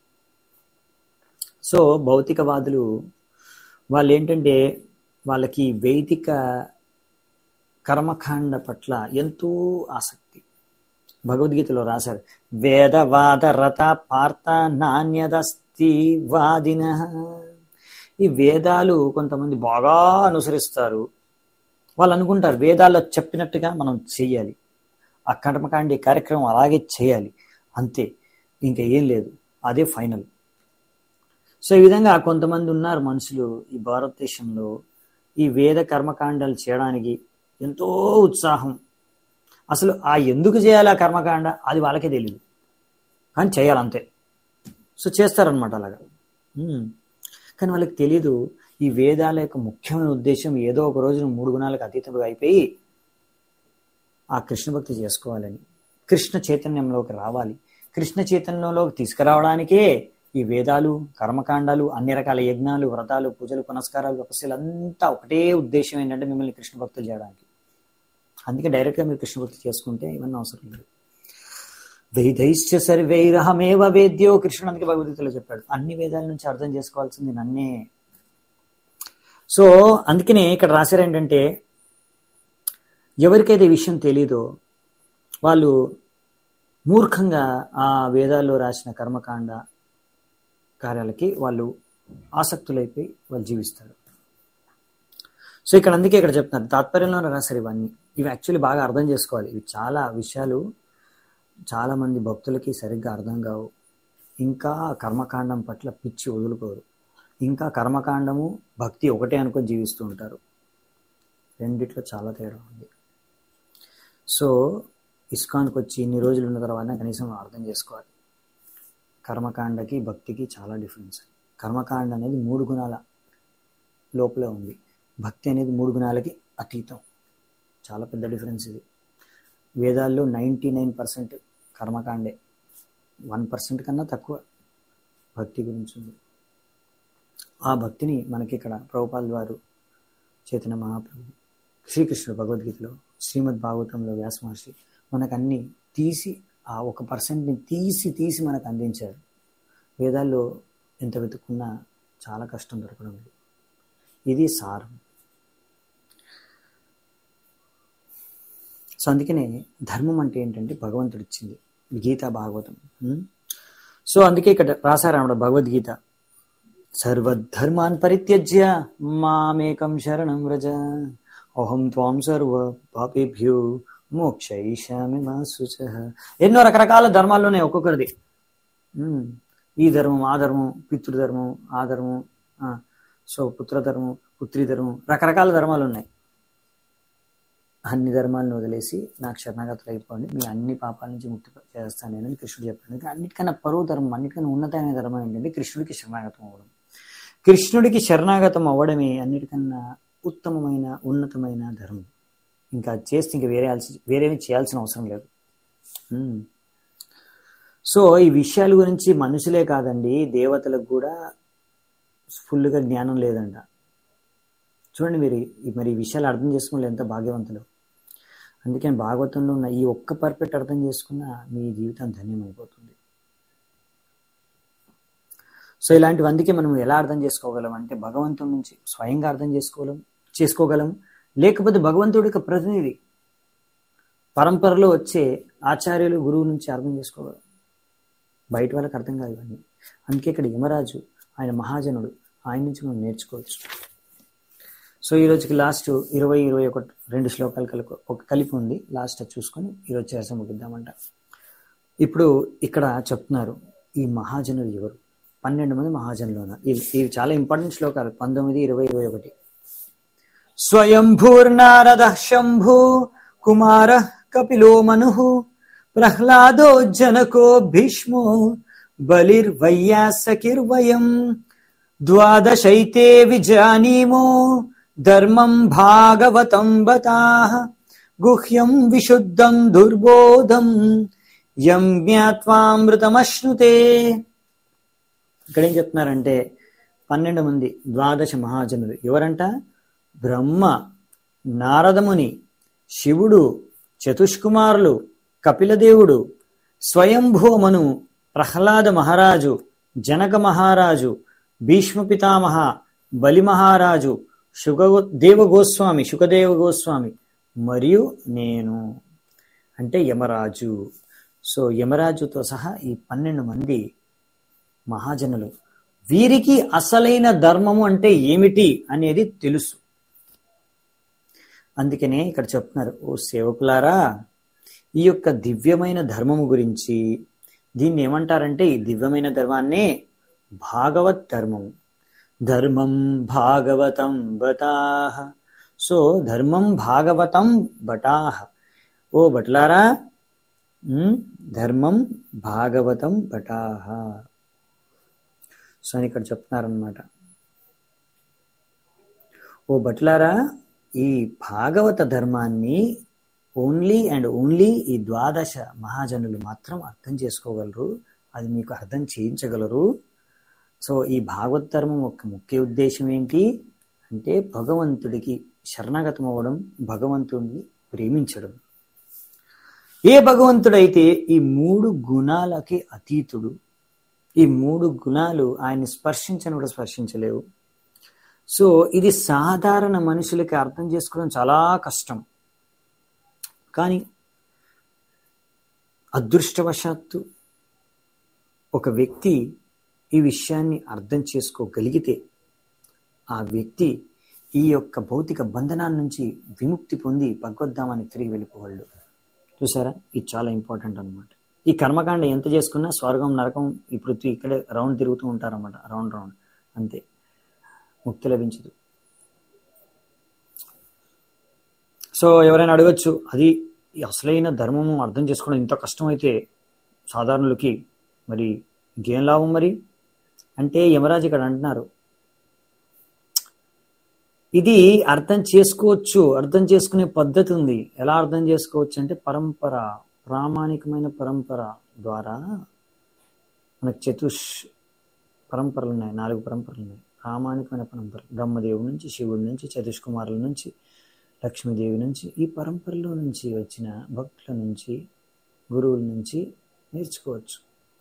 సో భౌతికవాదులు వాళ్ళు ఏంటంటే వాళ్ళకి వైదిక కర్మకాండ పట్ల ఎంతో ఆసక్తి భగవద్గీతలో రాశారు వేదవాద రథ పార్త నాణ్యదస్తి వాదిన ఈ వేదాలు కొంతమంది బాగా అనుసరిస్తారు వాళ్ళు అనుకుంటారు వేదాల్లో చెప్పినట్టుగా మనం చెయ్యాలి ఆ కర్మకాండి కార్యక్రమం అలాగే చేయాలి అంతే ఇంకా ఏం లేదు అదే ఫైనల్ సో ఈ విధంగా కొంతమంది ఉన్నారు మనుషులు ఈ భారతదేశంలో ఈ వేద కర్మకాండాలు చేయడానికి ఎంతో ఉత్సాహం అసలు ఆ ఎందుకు చేయాలి ఆ కర్మకాండ అది వాళ్ళకే తెలియదు కానీ చేయాలి అంతే సో చేస్తారనమాట అలాగా ఉమ్. కానీ వాళ్ళకి తెలీదు ఈ వేదాల యొక్క ముఖ్యమైన ఉద్దేశం ఏదో ఒక రోజున మూడు గుణాలకు అతీతంగా అయిపోయి ఆ కృష్ణ భక్తి చేసుకోవాలని కృష్ణ చైతన్యంలోకి రావాలి కృష్ణ చైతన్యంలోకి తీసుకురావడానికే ఈ వేదాలు కర్మకాండాలు అన్ని రకాల యజ్ఞాలు వ్రతాలు పూజలు పునస్కారాలు తపస్సులు అంతా ఒకటే ఉద్దేశం ఏంటంటే మిమ్మల్ని కృష్ణ భక్తులు చేయడానికి అందుకే డైరెక్ట్గా మీరు కృష్ణ భక్తి చేసుకుంటే ఇవన్నీ అవసరం లేదు వేదైశ్చ సర్వైరహమేవ వేద్యో కృష్ణుడు అందుకే భగవద్గీతలో చెప్పాడు అన్ని వేదాల నుంచి అర్థం చేసుకోవాల్సింది నన్నే సో అందుకనే ఇక్కడ రాశారు ఏంటంటే ఎవరికైతే ఈ విషయం తెలీదో వాళ్ళు మూర్ఖంగా ఆ వేదాల్లో రాసిన కర్మకాండ కార్యాలకి వాళ్ళు ఆసక్తులైపోయి వాళ్ళు జీవిస్తారు సో ఇక్కడ అందుకే ఇక్కడ చెప్తున్నారు తాత్పర్యంలోనే రాశారు ఇవన్నీ ఇవి యాక్చువల్లీ బాగా అర్థం చేసుకోవాలి ఇవి చాలా విషయాలు చాలామంది భక్తులకి సరిగ్గా అర్థం కావు ఇంకా కర్మకాండం పట్ల పిచ్చి వదులుకోరు ఇంకా కర్మకాండము భక్తి ఒకటే అనుకొని జీవిస్తూ ఉంటారు రెండిట్లో చాలా తేడా ఉంది సో ఇస్కాన్కి వచ్చి ఇన్ని రోజులు ఉన్న తర్వాత కనీసం అర్థం చేసుకోవాలి కర్మకాండకి భక్తికి చాలా డిఫరెన్స్ కర్మకాండ అనేది మూడు గుణాల లోపలే ఉంది భక్తి అనేది మూడు గుణాలకి అతీతం చాలా పెద్ద డిఫరెన్స్ ఇది వేదాల్లో నైంటీ నైన్ పర్సెంట్ కర్మకాండే వన్ పర్సెంట్ కన్నా తక్కువ భక్తి గురించి ఉంది ఆ భక్తిని మనకి ఇక్కడ ప్రభుపాల్ వారు చైతన్య మహాప్రభు శ్రీకృష్ణుడు భగవద్గీతలో శ్రీమద్ భాగవతంలో వ్యాస మహర్షి మనకు అన్ని తీసి ఆ ఒక పర్సెంట్ని తీసి తీసి మనకు అందించారు వేదాల్లో ఎంత వెతుక్కున్నా చాలా కష్టం దొరకడం లేదు ఇది సారం సో అందుకనే ధర్మం అంటే ఏంటంటే భగవంతుడు ఇచ్చింది గీతా భాగవతం ఉం? సో అందుకే ఇక్కడ రాశారామడ భగవద్గీత సర్వధర్మాన్ పరిత్యజ్య మామేకం శరణం వ్రజ అహం త్వాం సర్వ పాపేభ్యో మోక్షయిష్యామి మా శుచ ఎన్నో రకరకాల ధర్మాలు ఉన్నాయి ఒక్కొక్కరిది ఉం. ఈ ధర్మం ఆ ధర్మం పితృధర్మం ఆ ధర్మం ఆ, సో పుత్రధర్మం పుత్రిధర్మం రకరకాల ధర్మాలు ఉన్నాయి అన్ని ధర్మాలను వదిలేసి నాకు శరణాగతులు అయిపోండి మీ అన్ని పాపాల నుంచి ముక్తి చేస్తాను నేను కృష్ణుడు చెప్పాడు ఇంకా అన్నిటికన్నా పరువు ధర్మం అన్నిటికన్నా ఉన్నతమైన ధర్మం ఏంటంటే కృష్ణుడికి శరణాగతం అవ్వడం కృష్ణుడికి శరణాగతం అవ్వడమే అన్నిటికన్నా ఉత్తమమైన ఉన్నతమైన ధర్మం ఇంకా అది చేస్తే ఇంకా వేరే ఆల్సి- వేరేవి చేయాల్సిన అవసరం లేదు ఉమ్. సో ఈ విషయాల గురించి మనుషులే కాదండి దేవతలకు కూడా ఫుల్గా జ్ఞానం లేదంట చూడండి మీరు ఈ- మరి ఈ విషయాలు అర్థం చేసుకోవాలి ఎంత భాగ్యవంతులు అందుకని భాగవతంలో ఉన్న ఈ ఒక్క పర్ఫెక్ట్ అర్థం చేసుకున్న మీ జీవితం ధన్యమైపోతుంది సో ఇలాంటివి అందుకే మనం ఎలా అర్థం చేసుకోగలం అంటే భగవంతుడి నుంచి స్వయంగా అర్థం చేసుకోగలం చేసుకోగలం లేకపోతే భగవంతుడి యొక్క ప్రతినిధి పరంపరలో వచ్చే ఆచార్యులు గురువు నుంచి అర్థం చేసుకోగలం బయట వాళ్ళకి అర్థం కాదు ఇవన్నీ అందుకే ఇక్కడ యమరాజు ఆయన మహాజనుడు ఆయన నుంచి మనం నేర్చుకోవచ్చు సో ఈ రోజుకి లాస్ట్ ఇరవై ఇరవై ఒకటి రెండు శ్లోకాలు కలిపి ఒక కలిపి ఉంది లాస్ట్ అది చూసుకొని ఈరోజు చేస ముగిద్దామంట ఇప్పుడు ఇక్కడ చెప్తున్నారు ఈ మహాజనులు ఎవరు పన్నెండు మంది మహాజనులు ఉన్నారు ఇవి ఇవి చాలా ఇంపార్టెంట్ శ్లోకాలు పంతొమ్మిది ఇరవై ఇరవై ఒకటి స్వయంభూర్నారద శంభు కుమార కపిలో మను ప్రహ్లాదో జనకో భీష్మో బలిర్వయ్యాసకిర్వయం ద్వాదశైతే విజానీమో ధర్మం భాగవతం బతాః గుహ్యం విశుద్ధం దుర్బోధం యం జ్ఞాత్వామృతమశ్నుతే ఇక్కడ ఏం చెప్తున్నారంటే పన్నెండు మంది ద్వాదశ మహాజనులు ఎవరంట బ్రహ్మ నారదముని శివుడు చతుష్కుమారులు కపిలదేవుడు స్వయంభూమను ప్రహ్లాద మహారాజు జనక మహారాజు భీష్మ పితామహ బలి మహారాజు శుగ దేవ గోస్వామి శుకదేవ గోస్వామి మరియు నేను అంటే యమరాజు సో యమరాజుతో సహా ఈ పన్నెండు మంది మహాజనులు వీరికి అసలైన ధర్మము అంటే ఏమిటి అనేది తెలుసు అందుకనే ఇక్కడ చెప్తున్నారు ఓ సేవకులారా ఈ యొక్క దివ్యమైన ధర్మము గురించి దీన్ని ఏమంటారంటే ఈ దివ్యమైన ధర్మాన్నే భాగవత్ ధర్మము ధర్మం భాగవతం బటాహ సో ధర్మం భాగవతం బటాహ ఓ బట్లారా ఉమ్, ధర్మం భాగవతం బటాహ సో అని ఇక్కడ చెప్తున్నారనమాట ఓ బట్లారా ఈ భాగవత ధర్మాన్ని ఓన్లీ అండ్ ఓన్లీ ఈ ద్వాదశ మహాజనులు మాత్రం అర్థం చేసుకోగలరు అది మీకు అర్థం చేయించగలరు సో ఈ భాగవత ధర్మం యొక్క ముఖ్య ఉద్దేశం ఏంటి అంటే భగవంతుడికి శరణాగతం అవ్వడం భగవంతుడిని ప్రేమించడం ఏ భగవంతుడైతే ఈ మూడు గుణాలకి అతీతుడు ఈ మూడు గుణాలు ఆయన్ని స్పర్శించని కూడా స్పర్శించలేవు సో ఇది సాధారణ మనుషులకి అర్థం చేసుకోవడం చాలా కష్టం కానీ అదృష్టవశాత్తు ఒక వ్యక్తి ఈ విషయాన్ని అర్థం చేసుకోగలిగితే ఆ వ్యక్తి ఈ యొక్క భౌతిక బంధనాల నుంచి విముక్తి పొంది భగవద్ధామాన్ని తిరిగి వెళ్ళిపోవాళ్ళు చూసారా ఇది చాలా ఇంపార్టెంట్ అనమాట ఈ కర్మకాండ ఎంత చేసుకున్నా స్వర్గం నరకం ఈ పృథ్వీ ఇక్కడే రౌండ్ తిరుగుతూ ఉంటారన్నమాట రౌండ్ రౌండ్ అంతే ముక్తి లభించదు సో ఎవరైనా అడగచ్చు అది ఈ అసలైన ధర్మము అర్థం చేసుకోవడం ఇంత కష్టమైతే సాధారణులకి మరి ఇంకేం లాభం మరి అంటే యమరాజు ఇక్కడ అంటున్నారు ఇది అర్థం చేసుకోవచ్చు అర్థం చేసుకునే పద్ధతి ఉంది ఎలా అర్థం చేసుకోవచ్చు అంటే పరంపర ప్రామాణికమైన పరంపర ద్వారా మనకు చతుష్ పరంపరలు ఉన్నాయి నాలుగు పరంపరలు ఉన్నాయి ప్రామాణికమైన పరంపర బ్రహ్మదేవుడి నుంచి శివుడి నుంచి చతుష్కుమారుల నుంచి లక్ష్మీదేవి నుంచి ఈ పరంపరలో నుంచి వచ్చిన భక్తుల నుంచి గురువుల నుంచి నేర్చుకోవచ్చు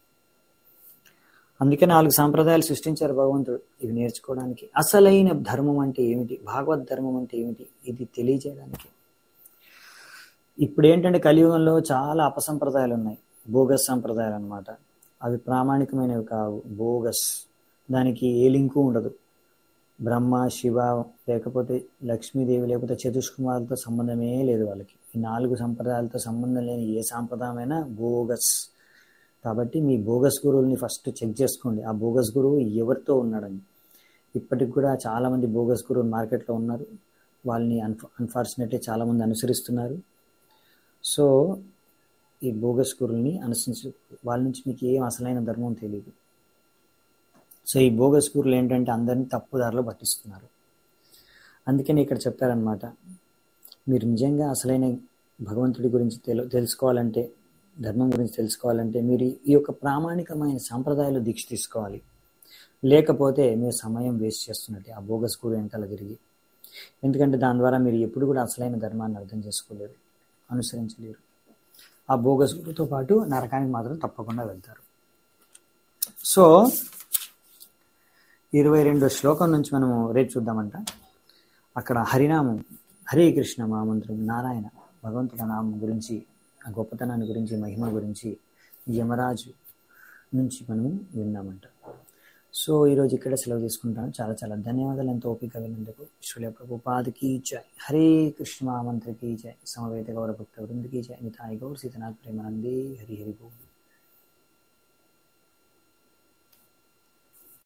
అందుకే నాలుగు సాంప్రదాయాలు సృష్టించారు భగవంతుడు ఇవి నేర్చుకోవడానికి అసలైన ధర్మం అంటే ఏమిటి భాగవత్ ధర్మం అంటే ఏమిటి ఇది తెలియజేయడానికి ఇప్పుడు ఏంటంటే కలియుగంలో చాలా అపసంప్రదాయాలు ఉన్నాయి బోగస్ సంప్రదాయాలు అనమాట అవి ప్రామాణికమైనవి కావు బోగస్ దానికి ఏ లింకు ఉండదు బ్రహ్మ శివ లేకపోతే లక్ష్మీదేవి లేకపోతే చతుష్కుమారులతో సంబంధమే లేదు వాళ్ళకి ఈ నాలుగు సంప్రదాయాలతో సంబంధం లేని ఏ సాంప్రదాయమైనా బోగస్ కాబట్టి మీ బోగస్ గురువుల్ని ఫస్ట్ చెక్ చేసుకోండి ఆ బోగస్ గురువు ఎవరితో ఉన్నాడని ఇప్పటికి కూడా చాలామంది బోగస్ గురువులు మార్కెట్లో ఉన్నారు వాళ్ళని అన్ఫ అన్ఫార్చునేట్లీ చాలామంది అనుసరిస్తున్నారు సో ఈ బోగస్ గురువుల్ని అనుసరించి వాళ్ళ నుంచి మీకు ఏం అసలైన ధర్మం తెలియదు సో ఈ బోగస్ గురువులు ఏంటంటే అందరినీ తప్పుదారిలో పట్టిస్తున్నారు అందుకని ఇక్కడ చెప్పారనమాట మీరు నిజంగా అసలైన భగవంతుడి గురించి తెలు తెలుసుకోవాలంటే ధర్మం గురించి తెలుసుకోవాలంటే మీరు ఈ యొక్క ప్రామాణికమైన సాంప్రదాయాలు దీక్ష తీసుకోవాలి లేకపోతే మీరు సమయం వేస్ట్ చేస్తున్నట్టే ఆ బోగస్ గురు వెనకాల తిరిగి ఎందుకంటే దాని ద్వారా మీరు ఎప్పుడు కూడా అసలైన ధర్మాన్ని అర్థం చేసుకోలేరు అనుసరించలేరు ఆ బోగస్ గురుతో పాటు నరకానికి మాత్రం తప్పకుండా వెళ్తారు సో ఇరవై రెండో శ్లోకం నుంచి మనము రేపు చూద్దామంట అక్కడ హరినామం హరే కృష్ణ మహామంత్రం నారాయణ భగవంతుల నామం గురించి ఆ గొప్పతనాన్ని గురించి మహిమ గురించి యమరాజు నుంచి మనము విన్నామంట సో ఈరోజు ఇక్కడ సెలవు తీసుకుంటాను చాలా చాలా ధన్యవాదాలు ఎంతో ఓపిక విన్నందుకు శివుల ప్రభుపాదికి జై హరే కృష్ణ మహామంత్రికి జై సమవేత గౌరవ భక్త వృందికి జై నితాయి గౌర సీతనాథ్ ప్రేమానందే హరి హరి బోల్